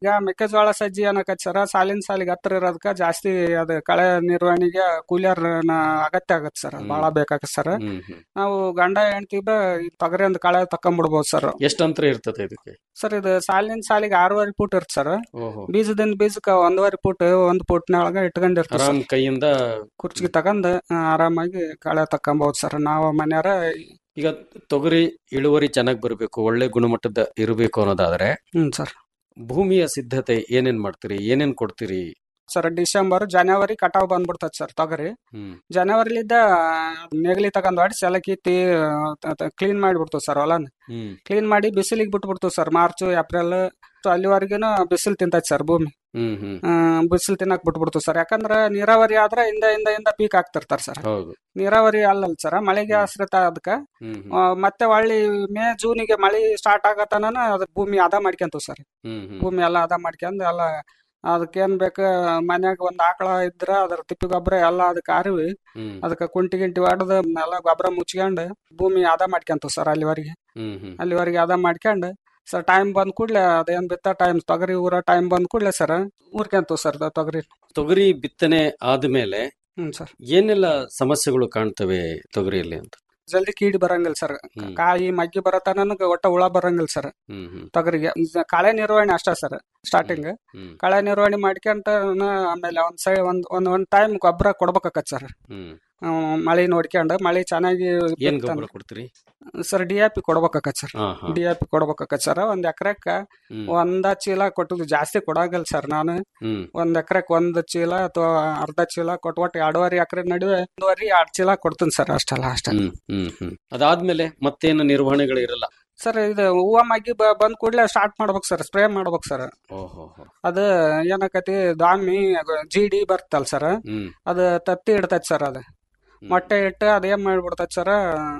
ಈಗ ಮೆಕ್ಕೆಜೋಳ ಸಜ್ಜಿ ಅನ್ನಕತ್ ಸರ್ ಸಾಲಿನ ಸಾಲಿಗೆ ಹತ್ರ ಇರೋದಕ್ಕ ಜಾಸ್ತಿ ಅದ ಕಳೆ ನಿರ್ವಹಣೆಗೆ ಕೂಲಿಯರ್ ಅಗತ್ಯ ಆಗತ್ತೆ ಸರ್ ಬಹಳ ಬೇಕಾಗತ್ತೆ ಸರ್ ಹ್ಮ್ ಹ್ಮ್ ನಾವು ಗಂಡ ಹೆಂಡತಿ ತೊಗರಿ ಒಂದು ಕಳೆ ತಕೊಂಡ್ಬಿಡ್ಬೋದು ಸರ್ ಎಷ್ಟು ಅಂತರ ಇರ್ತದೆ ಇದಕ್ಕೆ ಸರ್ ಇದು ಸಾಲಿನ ಸಾಲಿಗೆ ಆರೂವರೆ ಫೂಟ್ ಇರುತ್ತೆ ಸರ್ ಓಹೋ ಬೀಜದಿಂದ ಬೀಜಕ್ಕೆ ಒಂದೂವರೆ ಫೂಟ್ ಒಂದ್ ಫೂಟ್ನೊಳಗ ಇಟ್ಕೊಂಡಿರ್ತೀವಿ ಆರಾಮ್ ಸರ್ ಕೈಯಿಂದ ಕುರ್ಚಿಗೆ ತಗೊಂಡ್ ಆ, ಆರಾಮಾಗಿ ಕಳೆ ತಕೊಂಬಹುದು ಸರ್ ನಾವು ಮನ್ಯಾರ ಈಗ ತೊಗರಿ ಇಳುವರಿ ಚೆನ್ನಾಗಿ ಬರಬೇಕು ಒಳ್ಳೆ ಗುಣಮಟ್ಟದ ಇರಬೇಕು ಅನ್ನೋದಾದ್ರೆ ಹ್ಮ್ ಸರ್ ಭೂಮಿಯ ಸಿದ್ಧತೆ ಏನೇನ್ ಮಾಡ್ತೀರಿ ಏನೇನ್ ಕೊಡ್ತೀರಿ ಸರ್ ಡಿಸೆಂಬರ್ ಜನವರಿ ಕಟಾವ್ ಬಂದ್ಬಿಡ್ತದೆ ಸರ್ ತೊಗರಿ ಹ್ಮ್ ಜನವರಿಲಿದ್ದ ನೆಗಲಿ ತಗೊಂಡ್ ಹೊಡಿ ಸೆಲ ಕಿತ್ತಿ ಕ್ಲೀನ್ ಮಾಡಿಬಿಡ್ತೀವಿ ಸರ್ ಹೊಲನ ಹ್ಮ್ ಕ್ಲೀನ್ ಮಾಡಿ ಬಿಸಿಲಿಗೆ ಬಿಟ್ಬಿಡ್ತೀವಿ ಸರ್ ಮಾರ್ಚ್ ಏಪ್ರಿಲ್ ಅಲ್ಲಿವರೆಗೂ ಬಿಸಿಲು ತಿಂತೈತೆ ಸರ್ ಭೂಮಿ ಹ್ಮ್ ಹ್ಮ್ ಬಿಸಿಲು ತಿನ್ನಕ್ ಬಿಟ್ಬಿಡ್ತೀವಿ ಸರ್ ಯಾಕಂದ್ರೆ ನೀರಾವರಿ ಆದ್ರೆ ಹಿಂದೆ ಹಿಂದೆ ಹಿಂದೆ ಪೀಕ್ ಹಾಕ್ತಿರ್ತಾರೆ ಸರ್ ಹೌದು ನೀರಾವರಿ ಅಲ್ಲಲ್ಲ ಸರ್ ಮಳೆಗೆ ಆಶ್ರಿತ ಅದಕ್ಕ ಹ್ಮ್ ಆ, ಮತ್ತೆ ಹೊಳ್ಳಿ ಮೇ ಜೂನಿಗೆ ಮಳಿ ಸ್ಟಾರ್ಟ್ ಆಗತನ ಅದ್ ಭೂಮಿ ಅದ ಮಾಡ್ಕೊಂತೀವಿ ಸರ್ ಹ್ಮ್ ಹ್ಮ್ ಭೂಮಿ ಎಲ್ಲ ಅದ ಮಾಡ್ಕೊಂಡ್ ಎಲ್ಲ ಅದಕ್ಕೇನ್ ಬೇಕು ಮನ್ಯಾಗ ಒಂದ್ ಆಕಳ ಇದ್ರ ಅದ್ರ ತಿಪ್ಪಿ ಗೊಬ್ಬರ ಎಲ್ಲ ಅದಕ್ಕೆ ಅರಿವಿ ಹ್ಮ್ ಅದಕ್ಕೆ ಕುಂಟಿ ಗಿಂಟಿ ಹೊಡೆದು ಎಲ್ಲ ಗೊಬ್ಬರ ಮುಚ್ಕೊಂಡು ಭೂಮಿ ಅದ ಮಾಡ್ಕೊಂತೀವಿ ಸರ್ ಅಲ್ಲಿವರೆಗೆ ಹ್ಮ್ ಹ್ಮ್ ಅಲ್ಲಿವರೆಗೆ ಅದ ಮಾಡ್ಕೊಂಡು ಸರ್ ಟೈಮ್ ಬಂದ್ ಕೂಡ್ಲೆ ಅದೇನ್ ಬಿತ್ತ ಟೈಮ್ ತೊಗರಿ ಊರ ಟೈಮ್ ಬಂದ್ ಕೂಡ್ಲೆ ಸರ್ ಊರ್ಕೊಂತೀವಿ ಸರ್ ತೊಗರಿ ತೊಗರಿ ಬಿತ್ತನೆ ಆದ್ಮೇಲೆ ಹ್ಮ್ ಸರ್ ಏನೆಲ್ಲ ಸಮಸ್ಯೆಗಳು ಕಾಣ್ತವೆ ತೊಗರಿಯಲ್ಲಿ ಅಂತ ಜಲ್ದಿ ಕೀಡಿ ಬರಂಗಿಲ್ಲ ಸರ್ ಹ್ಮ್. ಕಾಯಿ ಮಗ್ಗಿ ಬರತನ ಒಟ್ಟ ಹುಳ ಬರಂಗಿಲ್ಲ ಸರ್ ಹ್ಮ್ ಹ್ಮ್ ತೊಗರಿಗೆ ಇದ್ ಕಳೆ ನಿರ್ವಹಣೆ ಅಷ್ಟೇ ಸರ್ ಸ್ಟಾರ್ಟಿಂಗ್ ಹ್ಮ್ ಕಳೆ ನಿರ್ವಹಣೆ ಮಾಡ್ಕೊಂತ ಆಮೇಲೆ ಒಂದ್ ಸೈ ಒಂದ್ ಒಂದ್ ಒಂದ್ ಟೈಮ್ ಗೊಬ್ಬರ ಕೊಡ್ಬೇಕಾಕತ್ ಸರ್ ಹ್ಮ್ ಮಳಿ ನೋಡ್ಕೊಂಡು ಮಳಿ ಚೆನ್ನಾಗಿ ಏನ್ ಗೊಬ್ಬರ ಕೊಡ್ತೀರಿ ಸರ್ ಡಿ ಎ ಪಿ ಕೊಡ್ಬೇಕಾಕತ್ ಸರ್ ಹಾ ಹಾ ಡಿ ಎ ಪಿ ಕೊಡ್ಬೇಕಾಕತ್ ಸರ್ ಒಂದ್ ಎಕರೆಕ ಹ್ಮ್ ಒಂದ ಚೀಲ ಕೊಟ್ಟು ಜಾಸ್ತಿ ಕೊಡಾಗಲ್ಲ ಸರ್ ನಾನು ಹ್ಮ್ ಒಂದ್ ಎಕರೆಕ್ ಒಂದ್ ಚೀಲ ಅಥವಾ ಅರ್ಧ ಚೀಲ ಕೊಟ್ಟು ಒಟ್ಟು ಎರಡೂವರೆ ಎಕರೆ ನಡುವೆ ಒಂದೂವರೆ ಎರಡ್ ಚೀಲ ಕೊಡ್ತೀನಿ ಸರ್ ಅಷ್ಟೆಲ್ಲ ಅಷ್ಟೇ ಹ್ಮ್ ಹ್ಮ್ ಹ್ಮ್ ಅದಾದ್ಮೇಲೆ ಮತ್ತೇನು ನಿರ್ವಹಣೆಗಳು ಇರಲ್ಲ ಸರ್ ಇದು ಹೂವ ಮಗ್ಗಿ ಬ- ಬಂದ್ ಕೂಡ್ಲೆ ಸ್ಟಾರ್ಟ್ ಮಾಡ್ಬೇಕು ಸರ್ ಸ್ಪ್ರೇ ಮಾಡ್ಬೇಕು ಸರ್ ಓಹೋ ಹೋ. ಅದು ಏನಕತಿ ದಾಮಿ ಜಿಡಿ ಬರ್ತಲ್ಲ ಸರ್ ಹ್ಮ್ ಅದು ತತ್ತಿ ಇಡ್ತೈತಿ ಸರ್ ಅದು ಮೊಟ್ಟೆ ಇಟ್ಟು ಅದ್ ಏನ್ ಮಾಡ್ಬಿಡ್ತೈತಿ ಸರ್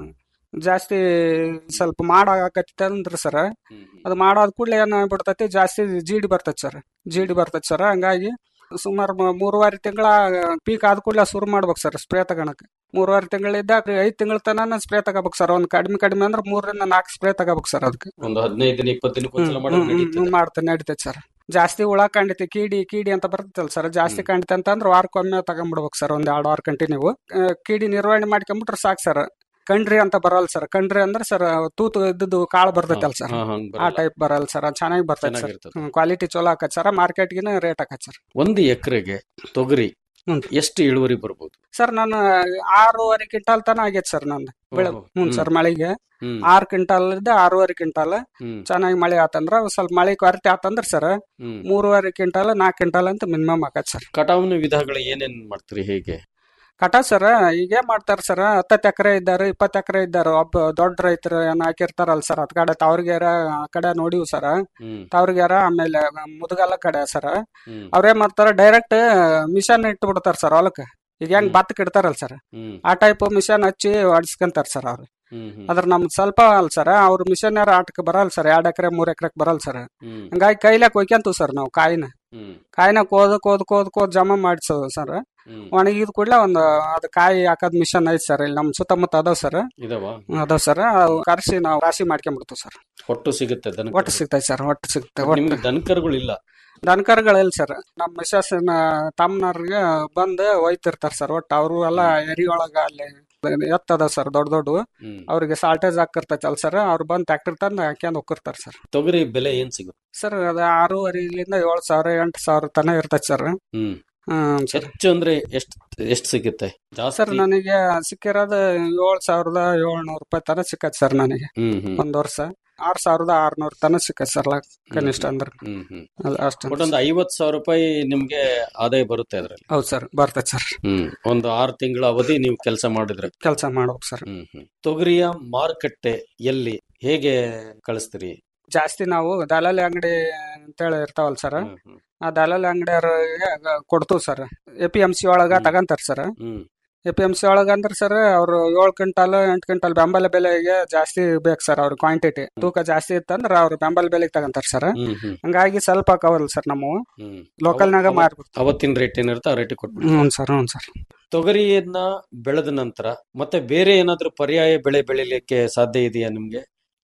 ಜಾಸ್ತಿ ಸ್ವಲ್ಪ ಮಾಡಾಕತ್ತಿ ಅಂದ್ರ ಸರ್ ಹ್ಮ್ ಹ್ಮ್. ಅದು ಮಾಡಾದ ಕೂಡಲೇ ಏನಾಗ್ಬಿಡ್ತೈತಿ ಜಾಸ್ತಿ ಜೀಡಿ ಬರ್ತೈತಿ ಸರ್ ಜೀಡಿ ಬರ್ತೈತಿ ಸರ್ ಹಂಗಾಗಿ ಸುಮಾರು ಮೂರುವರೆ ತಿಂಗಳ ಪೀಕ್ ಆದ ಕೂಡಲೇ ಶುರು ಮಾಡ್ಬೇಕು ಸರ್ ಸ್ಪ್ರೇ ತಗೊಳಕ್ ಮೂರುವರೆ ತಿಂಗಳಿದ್ದ ಐದ್ ತಿಂಗಳ ತನಕ ಸ್ಪ್ರೇ ತಗೋಬೇಕು ಸರ್ ಒಂದ್ ಕಡಿಮೆ ಕಡಿಮೆ ಅಂದ್ರೆ ಮೂರರಿಂದ ನಾಲ್ಕು ಸ್ಪ್ರೇ ತಗೋಬೇಕು ಸರ್ ಅದಕ್ಕೆ ಒಂದು ಹದಿನೈದು ದಿನ ಇಪ್ಪತ್ತು ದಿನಕ್ಕೆ ಒಂದ್ಸಲ ಮಾಡೋದು ನಡೀತದೆ ಮಾಡ್ತೇನೆ ನಡೀತೈತಿ ಸರ್ ಜಾಸ್ತಿ ಹುಳ ಕಂಡಿತಿ ಕೀಡಿ ಕೀಡಿ ಅಂತ ಬರ್ತೈತಲ್ಲ ಸರ್ ಜಾಸ್ತಿ ಕಂಡಿತಿ ಅಂತಂದ್ರೆ ವಾರಕ್ಕೊಮ್ಮೆ ತಗೊಂಡ್ಬಿಡ್ಬೇಕು ಸರ್ ಒಂದ್ ಎರಡು ವಾರ ಕಂಟಿನ್ಯೂ ಕೀಡಿ ನಿರ್ವಹಣೆ ಮಾಡ್ಕೊಂಡ್ಬಿಟ್ರೆ ಸಾಕು ಸರ್ ಕಂಡ್ರಿ ಅಂತ ಬರಲ್ಲ ಸರ್ ಕಂಡ್ರಿ ಅಂದ್ರೆ ಸರ್ ತೂತು ಇದ್ದದ್ದು ಕಾಳು ಬರ್ತೈತಲ್ಲ ಸರ್ ಹಾ, ಹಂಗ್ ಆ ಬರಲ್ಲ. ಟೈಪ್ ಬರಲ್ಲ ಸರ್ ಅದು ಚೆನ್ನಾಗಿ ಬರ್ತೈತೆ ಸರ್ ಚೆನ್ನಾಗಿರ್ತದೆ. ಕ್ವಾಲಿಟಿ ಚಲೋ ಆಕತ್ ಸರ್ ಮಾರ್ಕೆಟ್ಗಿನ ರೇಟ್ ಆಕತ್ ಸರ್ ಒಂದು ಎಕರೆಗೆ ತೊಗರಿ ಹ್ಮ್. ಎಷ್ಟು ಇಳುವರಿ ಬರ್ಬೋದು ಸರ್ ನಾನು ಆರೂವರೆ ಕ್ವಿಂಟಾಲ್ ತನ ಆಗೈತೆ ಸರ್ ನಂದು ಬೆಳೆ ಓಹೋ. ಹ್ಞೂ ಹ್ಮ್. ಸರ್ ಮಳೆಗೆ ಹ್ಮ್ ಆರು ಕ್ವಿಂಟಾಲ್ ಇದ್ದ ಆರೂವರೆ ಕ್ವಿಂಟಾಲ್ ಹ್ಮ್ ಚೆನ್ನಾಗಿ ಮಳೆ ಆತಂದ್ರ ಸ್ವಲ್ಪ ಮಳೆ ಕೊರತೆ ಆತಂದ್ರ ಸರ್ ಹ್ಮ್ ಮೂರುವರೆ ಕ್ವಿಂಟಾಲ್ ನಾಲ್ಕು ಕ್ವಿಂಟಾಲ್ ಅಂತ ಮಿನಿಮಮ್ ಆಕತ್ ಸರ್ ಕಟಾವಿನ ವಿಧಗಳು ಏನೇನ್ ಮಾಡ್ತೀರಿ ಹೇಗೆ ಕಟ ಸರ್ ಈಗ ಮಾಡ್ತಾರ ಸರ್ ಹತ್ತತ್ತು ಎಕರೆ ಇದ್ದಾರೆ ಇಪ್ಪತ್ತು ಎಕರೆ ಇದ್ದಾರೆ ಒಬ್ಬ ದೊಡ್ಡ ರೈತರು ಏನ್ ಹಾಕಿರ್ತಾರಲ್ಲ ಸರ್ ಅದ್ ಕಡೆ ತಾವ್ರಿಗ್ಯಾರ ಆ ಕಡೆ ನೋಡಿವ್ ಸರ್ ಹ್ಮ್ ತಾವ್ರಿಗ್ಯಾರ ಆಮೇಲೆ ಮುದುಗಲ್ಲ ಕಡೆ ಸರ್ ಹ್ಮ್ ಅವ್ರೇನ್ ಮಾಡ್ತಾರ ಡೈರೆಕ್ಟ್ ಮಿಷನ್ ಇಟ್ಟು ಬಿಡ್ತಾರ ಸರ್ ಹೊಲಕ್ಕೆ ಈಗ ಹೆಂಗ್ ಭತ್ತಕ್ಕೆ ಇಡ್ತಾರಲ್ಲ ಸರ್ ಹ್ಮ್ ಆ ಟೈಪ್ ಮಿಷನ್ ಹಚ್ಚಿ ಹೊಡ್ಸ್ಕೊಂತಾರ ಸರ್ ಅವ್ರು ಹ್ಮ್ ಹ್ಮ್ ಅದ್ರ ನಮ್ದು ಸ್ವಲ್ಪ ಅಲ್ಲ ಸರ್ ಅವ್ರ ಮಿಷನ್ ಯಾರ ಆಟಕ್ಕೆ ಬರಲ್ಲ ಸರ್ ಎರಡ್ ಎಕರೆ ಮೂರ್ ಎಕರೆಕ್ ಬರಲ್ಲ ಸರ್ ಹ್ಮ್ ಹಂಗಾಗಿ ಕೈಲಾಗ ಕೊಯ್ಕೊಂತೀವಿ ಸರ್ ನಾವು ಕಾಯಿನ ಹ್ಮ್ ಕಾಯಿನ ಕೋದ್ ಕೋದ್ ಕೋದ್ ಕೋದ್ ಜಮಾ ಮಾಡಿಸೋದು ಸರ್ ಹ್ಮ್ ಒಣಗಿದ ಕೂಡಲೇ ಒಂದು ಅದು ಕಾಯಿ ಹಾಕೋದ್ ಮಿಷನ್ ಐತಿ ಸರ್ ಇಲ್ಲಿ ನಮ್ ಸುತ್ತಮುತ್ತ ಅದಾವ ಸರ್ ಇದಾವ ಅದಾವ ಸರ್ ಕರ್ಸಿ ನಾವು ರಾಶಿ ಮಾಡ್ಕೊಂಡ್ಬಿಡ್ತೀವಿ ಸರ್ ಒಟ್ಟು ಸಿಗುತ್ತೆ ದನ ಒಟ್ಟು ಸಿಗ್ತೈತೆ ಸರ್ ಒಟ್ಟು ಸಿಗ್ತದೆ ನಿಮ್ಗೆ ಒಟ್ಟು ದನಕರುಗಳು ಇಲ್ಲ ದನಕರುಗಳಿಲ್ಲ ಸರ್ ನಮ್ಮ ಮಿಸಸ್ನ ತಮ್ಮನವ್ರಿಗೆ ಬಂದು ಒಯ್ತಿರ್ತಾರ ಸರ್ ಒಟ್ಟು ಅವರು ಎಲ್ಲ ಎರಿಯೊಳಗ ಅಲ್ಲಿ ಎತ್ತದ ಸರ್ ದೊಡ್ಡ ದೊಡ್ಡ ಹ್ಮ್ ಅವ್ರಿಗೆ ಸಾಲ್ಟೇಜ್ ಹಾಕಿರ್ತೈತಲ್ಲ ಸರ್ ಅವ್ರು ಬಂದು ಟ್ಯಾಕ್ಟರ್ ತಂದು ಹಾಕ್ಯಂಡ್ ಹೋಗಿರ್ತಾರ ಸರ್ ತೊಗರಿ ಬೆಲೆ ಏನ್ ಸಿಗುತ್ತೆ ಸರ್ ಅದು ಆರೂವರೆಲಿಂದ ಏಳು ಸಾವಿರ ಎಂಟು ಸಾವಿರ ತನ ಇರ್ತೈತೆ ಸರ್ ಹ್ಮ್ ಹ್ಮ್ ಸರ್ ಹೆಚ್ಚು ಅಂದ್ರೆ ಎಷ್ಟ್ ಎಷ್ಟ್ ಸಿಗುತ್ತೆ ಸರ್ ಜಾಸ್ತಿ ನನಗೆ ಸಿಕ್ಕಿರೋದು ಏಳು ಸಾವಿರದ ಏಳ್ನೂರು ರೂಪಾಯಿ ತನ ಸಿಕ್ಕತ್ ಸರ್ ನನಗೆ ಹ್ಮ್ ಹ್ಮ್ ಒಂದ್ ವರ್ಷ ಆರ್ ಸಾವಿರದ ಆರ್ನೂರು ತನ ಸಿಕ್ಕತ್ ಸರ್ ಲ- ಕನಿಷ್ಠ ಅಂದ್ರೆ ಹ್ಮ್ ಹ್ಮ್ ಅದು ಅಷ್ಟು ಒಟ್ಟೊಂದು ಐವತ್ ಸಾವಿರ ರೂಪಾಯಿ ನಿಮ್ಗೆ ಆದಾಯ ಬರುತ್ತೆ ಅದ್ರಲ್ಲಿ ಹೌದು ಸರ್ ಬರ್ತೈತೆ ಸರ್ ಹ್ಮ್ ಒಂದು ಆರು ತಿಂಗಳ ಅವಧಿ ನೀವು ಕೆಲಸ ಮಾಡಿದ್ರೆ ಕೆಲಸ ಮಾಡ್ಬೇಕು ಸರ್ ಹ್ಮ್ ಹ್ಮ್ ತೊಗರಿಯ ಮಾರುಕಟ್ಟೆ ಎಲ್ಲಿ ಹೇಗೆ ಕಳಿಸ್ತೀರಿ ಜಾಸ್ತಿ ನಾವು ದಲಾಲಿ ಅಂಗಡಿ ಅಂತೇಳಿ ಇರ್ತಾವಲ್ಲ ಸರ್ ಹ್ಮ್ ಹ್ಮ್ ಆ ದಲಾಲಿ ಅಂಗಡಿಯವ್ರಿಗೆ ಕೊಡ್ತೀವಿ sir A P M C ಒಳಗ ತಗಂತಾರ ಸರ್ ಹ್ಮ್ ಎ ಪಿ ಎಂ ಸಿ ಒಳಗ ಅಂದ್ರೆ ಸರ್ ಅವ್ರು ಏಳು ಕ್ವಿಂಟಾಲ್ ಎಂಟು ಕ್ವಿಂಟಾಲ್ ಬೆಂಬಲ ಬೆಲೆಗೆ ಜಾಸ್ತಿ ಬೇಕು ಸರ್ ಅವ್ರ ಕ್ವಾಂಟಿಟಿ ತೂಕ ಜಾಸ್ತಿ ಇತ್ತಂದ್ರೆ ಅವ್ರು ಬೆಂಬಲ ಬೆಲೆಗೆ ತಗಂತಾರ ಸರ್ ಹ್ಮ್ ಹ್ಮ್ ಹಂಗಾಗಿ ಸ್ವಲ್ಪ ಹಾಕವಲ್ಲ ಸರ್ ನಮ್ಮ ಹ್ಮ್ ಲೋಕಲ್ನಾಗ ಅವ- ಮಾರ್ಬಿಡ್ತೀವಿ ಅವತ್ತಿನ ರೇಟ್ ಏನಿರುತ್ತೆ ಆ ರೇಟ್ ಕೊಟ್ಬಿಡಿ ಹ್ಞೂ ಸರ್ ಹ್ಞೂ ಸರ್ ತೊಗರಿಯನ್ನ ಬೆಳೆದ ನಂತರ ಮತ್ತೆ ಬೇರೆ ಏನಾದ್ರೂ ಪರ್ಯಾಯ ಬೆಳೆ ಬೆಳಿಲಿಕ್ಕೆ ಸಾಧ್ಯ ಇದೆಯಾ ನಿಮ್ಗೆ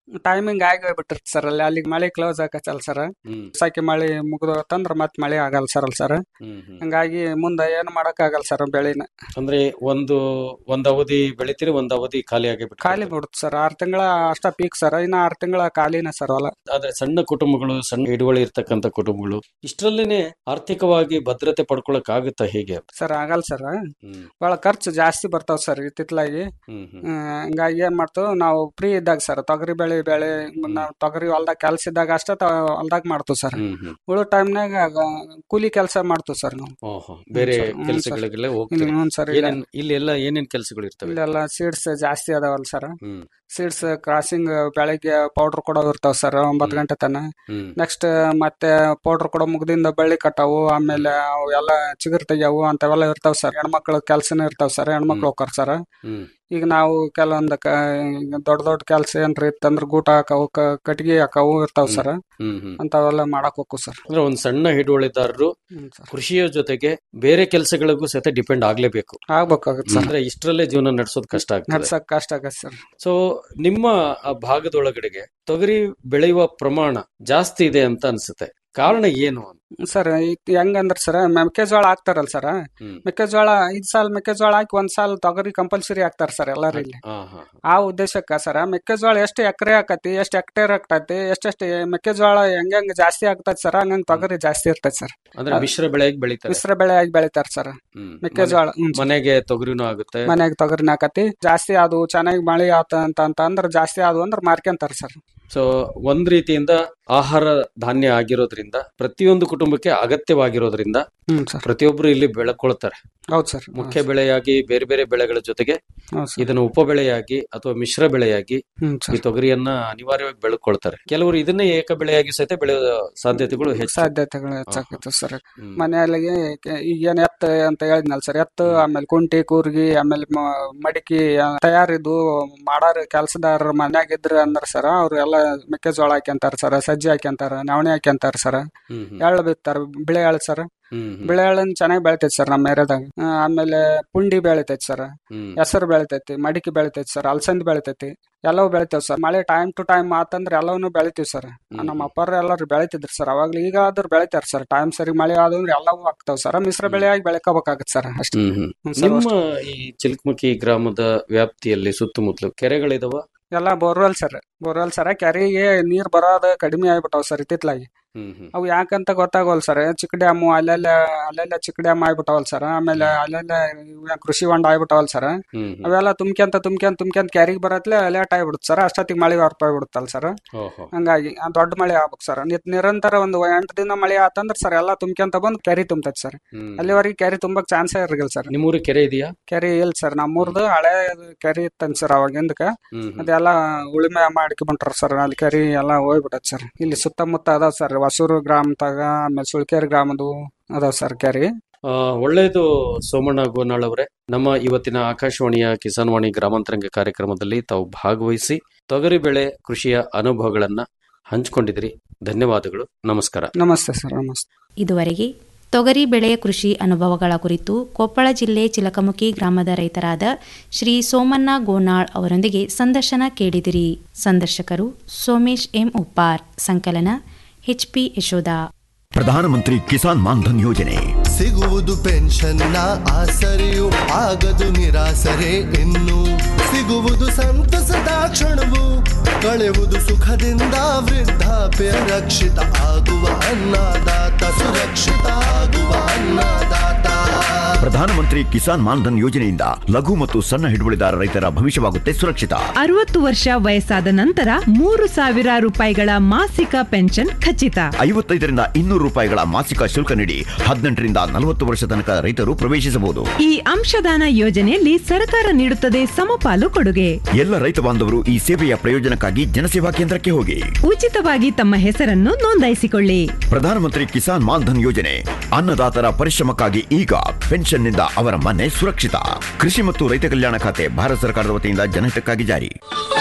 ಟೈಮಿಂಗ್ ಆಗಿ ಹೋಗ್ಬಿಟ್ಟಿರ್ತ ಸರ್ ಅಲ್ಲಿ ಅಲ್ಲಿಗೆ ಮಳೆ ಕ್ಲೋಸ್ ಆಗತ್ತಲ್ಲ ಸರ್ ಹ್ಮ್ ಸಾಕಿ ಮಳೆ ಮುಗಿದೋತಂದ್ರ ಮತ್ ಮಳೆ ಆಗಲ್ಲ ಸರ್ ಅಲ್ಲಿ ಸರ್ ಹ್ಮ್ ಹ್ಮ್ ಹಂಗಾಗಿ ಮುಂದೆ ಏನು ಮಾಡಕ್ ಆಗಲ್ಲ ಸರ್ ಬೆಳಿನ ಅಂದ್ರೆ ಒಂದು ಒಂದ್ ಅವಧಿ ಬೆಳಿತೀರಿ ಒಂದ್ ಅವಧಿ ಖಾಲಿಯಾಗಿ ಬಿಟ್ಟು ಖಾಲಿ ಬಿಡುತ್ತೆ ಸರ್ ಆರ್ ತಿಂಗಳ ಅಷ್ಟ ಪೀಕ್ ಸರ್ ಇನ್ನ ಆರ್ ತಿಂಗಳ ಖಾಲಿನ ಸರ್ ಹೊಲ ಆದ್ರೆ ಸಣ್ಣ ಕುಟುಂಬಗಳು ಸಣ್ಣ ಹಿಡುವಳಿ ಇರ್ತಕ್ಕಂಥ ಕುಟುಂಬಗಳು ಇಷ್ಟರಲ್ಲೇನೆ ಆರ್ಥಿಕವಾಗಿ ಭದ್ರತೆ ಪಡ್ಕೊಳಕ್ ಆಗುತ್ತಾ ಹೇಗೆ ಸರ್ ಆಗಲ್ಲ ಸರ್ ಹ್ಮ್ ಬಹಳ ಖರ್ಚು ಜಾಸ್ತಿ ಬರ್ತಾವ ಸರ್ ಇತ್ತಿತ್ಲಾಗಿ ಹ್ಮ್ ಹ್ಮ್ ಹ್ಮ್, ಹಂಗಾಗಿ ಏನ್ ಮಾಡ್ತೇವೆ ನಾವು ಫ್ರೀ ಇದ್ದಾಗ ಸರ್ ತೊಗರಿ ಬೆಳೆ ಬೆಳೆ ನಾವು ತೊಗರಿ ಹೊಲ್ದಾಗ ಕೆಲ್ಸ ಇದ್ದಾಗ ಅಷ್ಟ ಹೊಲ್ದಾಗ ಮಾಡ್ತೀವಿ ಸರ್ ಹ್ಮ್ ಹ್ಮ್ ಉಳೋ ಟೈಮ್ನಾಗ ಕೂಲಿ ಕೆಲಸ ಮಾಡ್ತೀವಿ ಸರ್ ನಾವು ಓಹೋ ಬೇರೆ ಹ್ಮ್ ಸರ್, ಹ್ಮ್ ಕೆಲಸಗಳಿಗೆಲ್ಲ ಇಲ್ಲಿ ಹೋಗ್ತೀರಿ ಹ್ಞೂ ಸರ್ ಇಲ್ಲ ಏನೇನ್ ಇಲ್ಲಿ ಎಲ್ಲ ಏನೇನ್ ಕೆಲಸಗಳು ಇರ್ತವೆ ಇಲ್ಲೆಲ್ಲ ಸೀಡ್ಸ್ ಜಾಸ್ತಿ ಅದಾವಲ್ಲ ಸರ್ ಹ್ಮ್ ಸೀಡ್ಸ್ ಕ್ರಾಸಿಂಗ್ ಬೆಳಗ್ಗೆ ಪೌಡರ್ ಕೊಡೋದು ಇರ್ತಾವ ಸರ್ ಒಂಬತ್ತು ಗಂಟೆ ತನ ಹ್ಮ್ ನೆಕ್ಸ್ಟ್ ಮತ್ತೆ ಪೌಡರ್ ಕೊಡೋ ಮುಗ್ದಿಂದ ಬಳ್ಳಿ ಕಟ್ಟಾವು ಆಮೇಲೆ ಅವು ಎಲ್ಲ ಚಿಗುರು ತೆಗಿಯವು ಅಂತವೆಲ್ಲ ಇರ್ತಾವ ಸರ್ ಹೆಣ್ಮಕ್ಳು ಕೆಲ್ಸನೂ ಇರ್ತಾವ ಸರ್ ಹೆಣ್ಮಕ್ಳು ಹೋಗ್ತಾರ ಸರ್ ಹ್ಮ್ ಈಗ ನಾವು ಕೆಲವೊಂದು ಕ ದೊಡ್ಡ ದೊಡ್ಡ ಕೆಲಸ ಏನ್ರಿ ಇತ್ತಂದ್ರ ಗೂಟ ಹಾಕವು ಕ- ಕಟ್ಗಿ ಹಾಕವು ಇರ್ತಾವ ಸರ್ ಹ್ಮ್ ಹ್ಮ್ ಅಂತವೆಲ್ಲ ಮಾಡಕ್ ಹೋಗು ಸರ್ ಅಂದ್ರೆ ಒಂದ್ ಸಣ್ಣ ಹಿಡುವಳಿದಾರರು ಹ್ಮ್ ಸರ್ ಕೃಷಿಯ ಜೊತೆಗೆ ಬೇರೆ ಕೆಲಸಗಳಿಗೂ ಸಹಿತ ಡಿಪೆಂಡ್ ಆಗ್ಲೇಬೇಕು ಆಗ್ಬೇಕಾಗತ್ತೆ ಸರ್ ಅಂದ್ರೆ ಇಷ್ಟರಲ್ಲೇ ಜೀವನ ನಡೆಸೋದು ಕಷ್ಟ ಆಗ್ತದೆ ನಡ್ಸಕ್ ಕಷ್ಟ ಆಗತ್ತೆ ಸರ್ ಸೊ ನಿಮ್ಮ ಆ ಭಾಗದೊಳಗಡೆಗೆ ತೊಗರಿ ಬೆಳೆಯುವ ಪ್ರಮಾಣ ಜಾಸ್ತಿ ಇದೆ ಅಂತ ಅನ್ಸುತ್ತೆ ಕಾರಣ ಏನು ಅಂತ ಸರ್ ಇದು ಹೆಂಗಂದ್ರ ಸರ್ ಮೆಕ್ಕೆಜೋಳ ಹಾಕ್ತಾರಲ್ಲ ಸರ್ ಹ್ಮ್. ಮೆಕ್ಕೆಜೋಳ ಐದ್ ಸಾಲ ಮೆಕ್ಕೆಜೋಳ ಹಾಕಿ ಒಂದ್ ಸಾಲ ತೊಗರಿ ಕಂಪಲ್ಸರಿ ಹಾಕ್ತಾರ ಸರ್ ಎಲ್ಲಾರು ಇಲ್ಲಿ ಹಾ ಹಾ ಆ ಉದ್ದೇಶಕ್ಕ ಸರ ಮೆಕ್ಕೆಜೋಳ ಎಷ್ಟು ಎಕರೆ ಆಕತಿ ಎಷ್ಟು ಹೆಕ್ಟೇರ್ ಆಗ್ತೈತಿ ಎಷ್ಟೆಷ್ಟು ಮೆಕ್ಕೆಜೋಳ ಹೆಂಗ್ ಹೆಂಗ್ ಜಾಸ್ತಿ ಆಗ್ತೈತಿ ಸರ್ ಹಂಗಂಗ್ ತೊಗರಿ ಜಾಸ್ತಿ ಇರ್ತೈತಿ ಸರ್ ಅಂದ್ರೆ ಮಿಶ್ರ ಬೆಳೆಯಾಗಿ ಬೆಳಿತಾರೆ ಮಿಶ್ರ ಬೆಳೆ ಆಗಿ ಬೆಳಿತಾರ ಸರ್ ಹ್ಮ್. ಮೆಕ್ಕೆಜೋಳ ಹ್ಮ್ ಸರ್. ಮನೆಗೆ ತೊಗರಿನೂ ಆಗುತ್ತೆ ಮನ್ಯಾಗ ತೊಗರಿನ ಹಾಕತಿ ಜಾಸ್ತಿ ಅದು ಚೆನ್ನಾಗಿ ಮಳೆ ಆತ ಅಂತ ಅಂತ ಅಂದ್ರ ಜಾಸ್ತಿ ಆದ್ವು ಅಂದ್ರ ಮಾರ್ಕೊಂತಾರ ಸರ್ ಸೊ ಒಂದ್ ರೀತಿಯಿಂದ ಆಹಾರ ಧಾನ್ಯ ಆಗಿರೋದ್ರಿಂದ ಪ್ರತಿಯೊಂದು ಕುಟುಂಬಕ್ಕೆ ಅಗತ್ಯವಾಗಿರೋದ್ರಿಂದ ಹ್ಮ್ ಸರ್ ಪ್ರತಿಯೊಬ್ರು ಇಲ್ಲಿ ಬೆಳಕೊಳ್ತಾರೆ ಹೌದ್ ಸರ್ ಮುಖ್ಯ ಬೆಳೆಯಾಗಿ ಬೇರೆ ಬೇರೆ ಬೆಳೆಗಳ ಜೊತೆಗೆ ಹೌದ್ ಸರ್ ಇದನ್ನು ಉಪ ಬೆಳೆಯಾಗಿ ಅಥವಾ ಮಿಶ್ರ ಬೆಳೆಯಾಗಿ ಹ್ಮ್ ಈ ಸರ್ ತೊಗರಿಯನ್ನ ಅನಿವಾರ್ಯವಾಗಿ ಬೆಳ್ಕೊಳ್ತಾರೆ ಕೆಲವರು ಇದನ್ನೇ ಏಕ ಬೆಳೆಯಾಗಿ ಸಹಿತ ಬೆಳೆಯೋ ಸಾಧ್ಯತೆಗಳು ಹೆಚ್ಚು ಸಾಧ್ಯತೆಗಳು ಹೆಚ್ಚಾಕೈತೆ ಸರ್ ಹ್ಮ್. ಮನೆಯಲ್ಲಿ ಈಗ ಏನ್ ಎತ್ತ ಅಂತ ಹೇಳಿದ್ನಲ್ಲ ಸರ್ ಎತ್ತು ಆಮೇಲೆ ಕುಂಟಿ ಕೂರ್ಗಿ ಆಮೇಲೆ ಮ- ಮಡಿಕೆ ಆ, ತಯಾರಿದು ಮಾಡಾರ ಕೆಲಸದಾರ ಮನ್ಯಾಗ ಇದ್ರ ಅಂದ್ರ ಸರ್ ಅವ್ರು ಎಲ್ಲ ಮೆಕ್ಕೆಜೋಳ ಹಾಕ್ಯಂತಾರ ಸರ್ ಸಜ್ಜಿ ಹಾಕ್ಯಂತಾರ ನವಣೆ ಹಾಕ್ಯಂತಾರ ಸರ್ ಹ್ಮ್ ಹ್ಮ್. ಎಳ್ಳು ಬಿತ್ತಾರ ಬಿಳೆ ಎಳ್ಳು ಸರ್ ಹ್ಮ್ ಹ್ಮ್. ಬಿಳೆ ಎಳ್ಳನ್ ಚೆನ್ನಾಗಿ ಬೆಳಿತೈತಿ ಸರ್ ನಮ್ಮ ಏರಿಯಾದಾಗ ಆ, ಆಮೇಲೆ ಪುಂಡಿ ಬೆಳಿತೈತಿ ಸರ್ ಹ್ಮ್. ಹೆಸರು ಬೆಳಿತೈತಿ ಮಡಿಕೆ ಬೆಳಿತೈತಿ ಸರ್ ಅಲಸಂದಿ ಬೆಳಿತೈತಿ ಎಲ್ಲವೂ ಬೆಳಿತೇವ್ ಸರ್ ಮಳೆ ಟೈಮ್ ಟು ಟೈಮ್ ಆತಂದ್ರೆ ಎಲ್ಲವನ್ನೂ ಬೆಳಿತೀವಿ ಸರ್ ನಮ್ಮ ಅಪ್ಪರ ಎಲ್ಲರೂ ಬೆಳಿತಿದ್ರು ಸರ್ ಅವಾಗ್ಲೂ ಈಗ ಆದ್ರೂ ಬೆಳಿತಾರ ಸರ್ ಟೈಮ್ ಸರಿ ಮಳೆ ಆದಂದ್ರೆ ಎಲ್ಲವೂ ಆಗ್ತಾವ ಸರ್ ಮಿಶ್ರ ಬೆಳೆಯಾಗಿ ಬೆಳ್ಕೋಬೇಕಾಗತ್ತೆ ಸರ್ ಅಷ್ಟೇ ಹ್ಮ್ ಹ್ಮ್. ಹ್ಮ್ ಸರ್, ನಿಮ್ಮ ಈ ಚಿಲ್ಕಮುಖಿ ಗ್ರಾಮದ ವ್ಯಾಪ್ತಿಯಲ್ಲಿ ಸುತ್ತಮುತ್ತಲು ಕೆರೆಗಳಿದಾವ ಎಲ್ಲ ಬೋರ್ವೆಲ್ ಸರ್ ಬೋರ್ವೆಲ್ ಸರ್ ಕೆರೆಗೆ ನೀರ್ ಬರೋದು ಕಡಿಮೆ ಆಗ್ಬಿಟ್ಟಾವ ಸರ್ ಇತ್ತಿತ್ಲಾಗಿ ಹ್ಮ್ ಹ್ಮ್ ಅವು ಯಾಕಂತ ಗೊತ್ತಾಗೋಲ್ ಸರ್ ಚಿಕ್ಕ ಡ್ಯಾಮು ಅಲ್ಲೆಲ್ಲ ಅಲ್ಲೆಲ್ಲ ಚಿಕ್ಕ ಡ್ಯಾಮ್ ಆಗ್ಬಿಟ್ಟವಲ್ ಸರ್ ಆಮೇಲೆ ಅಲ್ಲೆಲ್ಲ ಇವ್ ಕೃಷಿ ಹೊಂಡ ಆಗ್ಬಿಟ್ಟವಲ್ ಸರ್ ಹ್ಮ್ ಹ್ಮ್. ಅವೆಲ್ಲ ತುಂಬ್ಕೊಂತ ತುಂಬ್ಕೊಂತ ತುಂಬ್ಕೊಂತ ಕೆರೆಗೆ ಬರತ್ಲೆ ಲೇಟ್ ಆಗ್ಬಿಡುತ್ತೆ ಸರ್ ಅಷ್ಟೊತ್ತಿಗೆ ಮಳೆ ಹೊರಪಾಗ್ಬಿಡುತ್ತಲ್ಲ ಸರ್ ಓಹೋ ಹಂಗಾಗಿ ಆ ದೊಡ್ಡ ಮಳೆ ಆಗ್ಬೇಕು ಸರ್ ನಿತ್ ನಿರಂತರ ಒಂದು ಎಂಟು ದಿನ ಮಳೆ ಆತಂದ್ರ ಸರ್ ಎಲ್ಲ ತುಂಬ್ಕೊಂತ ಬಂದು ಕೆರೆ ತುಂಬತೈತಿ ಸರ್ ಹ್ಮ್. ಅಲ್ಲಿವರೆಗೆ ಕೆರೆ ತುಂಬಕ್ ಚಾನ್ಸೇ ಇರಗಿಲ್ಲ ಸರ್ ನಿಮ್ಮೂರಿಗೆ ಕೆರೆ ಇದೆಯಾ ಕೆರೆ ಇಲ್ಲ ಸರ್ ನಮ್ಮೂರ್ದು ಹಳೆ ಕೆರೆ ಇತ್ತಂತ ಸರ್ ಅವಾಗಿಂದಕ ಹ್ಮ್ ಹ್ಮ್. ಅದೆಲ್ಲ ಉಳುಮೆ ಮಾಡ್ಕೊಂಡ್ಬಿಟ್ರ ಸರ್ ಅಲ್ಲಿ ಕೆರೆ ಎಲ್ಲ ಹೋಗ್ಬಿಟ್ಟತ್ ಸರ್ ಇಲ್ಲಿ ಸುತ್ತಮುತ್ತ ಅದಾವ ಸರ್ ಹೊಸೂರು ಗ್ರಾಮದಾಗ ಆಮೇಲೆ ಸುಳ್ಕೇರಿ ಗ್ರಾಮದು ಅದಾವ ಸರ್ ಕೆರೆ ಆ, ಒಳ್ಳೆಯದು ಸೋಮಣ್ಣ ಗೋನಾಳ್ ಅವರೇ ನಮ್ಮ ಇವತ್ತಿನ ಆಕಾಶವಾಣಿಯ ಕಿಸಾನ್ ವಾಣಿ ಗ್ರಾಮಾಂತರಂಗ ಕಾರ್ಯಕ್ರಮದಲ್ಲಿ ತಾವು ಭಾಗವಹಿಸಿ ತೊಗರಿ ಬೆಳೆ ಕೃಷಿಯ ಅನುಭವಗಳನ್ನ ಹಂಚಿಕೊಂಡಿದ್ರಿ ಧನ್ಯವಾದಗಳು ನಮಸ್ಕಾರ ನಮಸ್ತೆ ಸರ್ ನಮಸ್ತೆ ಇದುವರೆಗೆ ತೊಗರಿ ಬೆಳೆಯ ಕೃಷಿ ಅನುಭವಗಳ ಕುರಿತು ಕೊಪ್ಪಳ ಜಿಲ್ಲೆ ಚಿಲಕಮುಖಿ ಗ್ರಾಮದ ರೈತರಾದ ಶ್ರೀ ಸೋಮಣ್ಣ ಗೋನಾಳ್ ಅವರೊಂದಿಗೆ ಸಂದರ್ಶನ ಕೇಳಿದಿರಿ ಸಂದರ್ಶಕರು ಸೋಮೇಶ್ ಎಂ ಉಪ್ಪಾರ್ ಸಂಕಲನ ಎಚ್ಪಿ ಯಶೋಧ ಪ್ರಧಾನಮಂತ್ರಿ ಕಿಸಾನ್ ಮಾನ್ಧನ್ ಯೋಜನೆ ಸಿಗುವುದು ಪೆನ್ಷನ್ನ ಆಸರೆಯು ಆಗದು ನಿರಾಸರೆ ಇನ್ನು ಸಿಗುವುದು ಸಂತಸದ ಕ್ಷಣವು ಕಳೆವುದು ಸುಖದಿಂದ ವೃದ್ಧಾಪ್ಯ ರಕ್ಷಿತ ಆಗುವ ಅನ್ನದಾತ ಸುರಕ್ಷಿತ ಆಗುವ ಅನ್ನದಾತ ಪ್ರಧಾನಮಂತ್ರಿ ಕಿಸಾನ್ ಮಾನ್ಧನ್ ಯೋಜನೆಯಿಂದ ಲಘು ಮತ್ತು ಸಣ್ಣ ಹಿಡುವಳಿದಾರ ರೈತರ ಭವಿಷ್ಯವಾಗುತ್ತೆ ಸುರಕ್ಷಿತ ಅರವತ್ತು ವರ್ಷ ವಯಸ್ಸಾದ ನಂತರ ಮೂರು ಸಾವಿರ ರೂಪಾಯಿಗಳ ಮಾಸಿಕ ಪೆನ್ಷನ್ ಖಚಿತ ಐವತ್ತೈದರಿಂದ ಇನ್ನೂರು ರೂಪಾಯಿಗಳ ಮಾಸಿಕ ಶುಲ್ಕ ನೀಡಿ ಹದಿನೆಂಟರಿಂದ ನಲವತ್ತು ವರ್ಷ ತನಕ ರೈತರು ಪ್ರವೇಶಿಸಬಹುದು ಈ ಅಂಶದಾನ ಯೋಜನೆಯಲ್ಲಿ ಸರ್ಕಾರ ನೀಡುತ್ತದೆ ಸಮಪಾಲು ಕೊಡುಗೆ ಎಲ್ಲ ರೈತ ಬಾಂಧವರು ಈ ಸೇವೆಯ ಪ್ರಯೋಜನಕ್ಕಾಗಿ ಜನಸೇವಾ ಕೇಂದ್ರಕ್ಕೆ ಹೋಗಿ ಉಚಿತವಾಗಿ ತಮ್ಮ ಹೆಸರನ್ನು ನೋಂದಾಯಿಸಿಕೊಳ್ಳಿ ಪ್ರಧಾನಮಂತ್ರಿ ಕಿಸಾನ್ ಮಾನ್ಧನ್ ಯೋಜನೆ ಅನ್ನದಾತರ ಪರಿಶ್ರಮಕ್ಕಾಗಿ ಈಗ ಪೆನ್ಷನ್ನಿಂದ ಅವರ ಮನೆ ಸುರಕ್ಷಿತ ಕೃಷಿ ಮತ್ತು ರೈತ ಕಲ್ಯಾಣ ಖಾತೆ ಭಾರತ ಸರ್ಕಾರದ ವತಿಯಿಂದ ಜನಹಿತಕ್ಕಾಗಿ ಜಾರಿ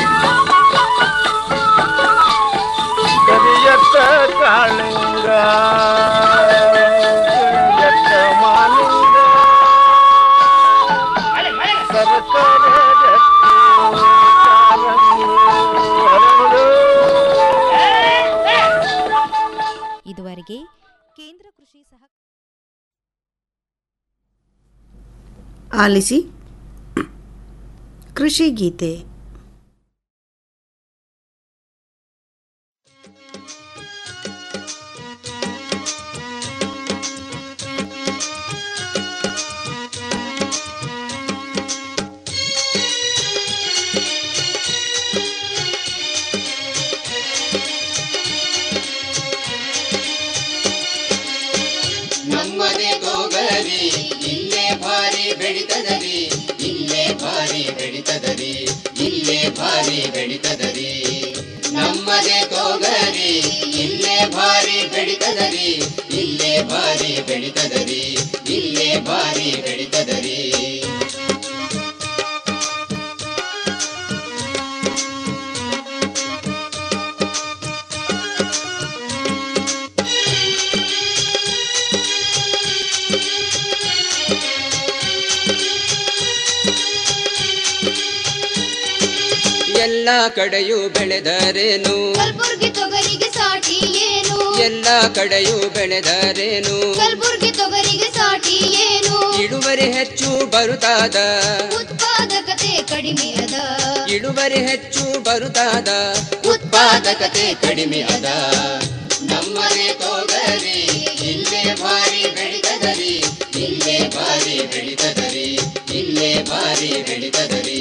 ಕರಿಯತ್ತ ಕಾಳಿಂಗ ಕರಿಯತ್ತ ಮಾಲಿಂಗ ಸರಕಾರ ಹರಳು ಸಹ ಆಲಿಸಿ ಕೃಷಿ ಗೀತೆ ನಮ್ಮನೆ ತೋಗರಿ ಇಲ್ಲೇ ಭಾರಿ ಬೆಳಿತದರಿ ಇಲ್ಲೇ ಭಾರಿ ಬೆಳಿತದರಿ ಇಲ್ಲೇ ಭಾರಿ ಬೆಳಿತದರಿ ನಮ್ಮನೆ ತೋಗರಿ ಇಲ್ಲೇ ಭಾರಿ ಬೆಳಿತದರಿ ಇಲ್ಲೇ ಭಾರಿ ಬೆಳಿತದರಿ ಇಲ್ಲೇ ಭಾರಿ ಬೆಳಿತದರಿ ಎಲ್ಲ ಕಡೆಯೂ ಬೆಳೆದರೇನು ಕಲ್ಬುರ್ಗಿ ತೊಗರಿಗೆ ಸಾಟಿ ಏನು ಎಲ್ಲ ಕಡೆಯೂ ಬೆಳೆದರೇನು ಕಲ್ಬುರ್ಗಿ ತೊಗರಿಗೆ ಸಾಟಿ ಏನು ಇಳುವರಿ ಹೆಚ್ಚು ಬರುತ್ತಾದ ಉತ್ಪಾದಕತೆ ಕಡಿಮೆ ಅದ ಇಳುವರಿ ಹೆಚ್ಚು ಬರುತ್ತಾದ ಉತ್ಪಾದಕತೆ ಕಡಿಮೆ ಅದ ನಮ್ಮನೆ ತೋಗರಿ ಇಲ್ಲೇ ಭಾರಿ ಬೆಳಿತದರಿ ಇಲ್ಲೇ ಭಾರಿ ಬೆಳಿತದರಿ ಇಲ್ಲೇ ಭಾರಿ ಬೆಳಿತದರಿ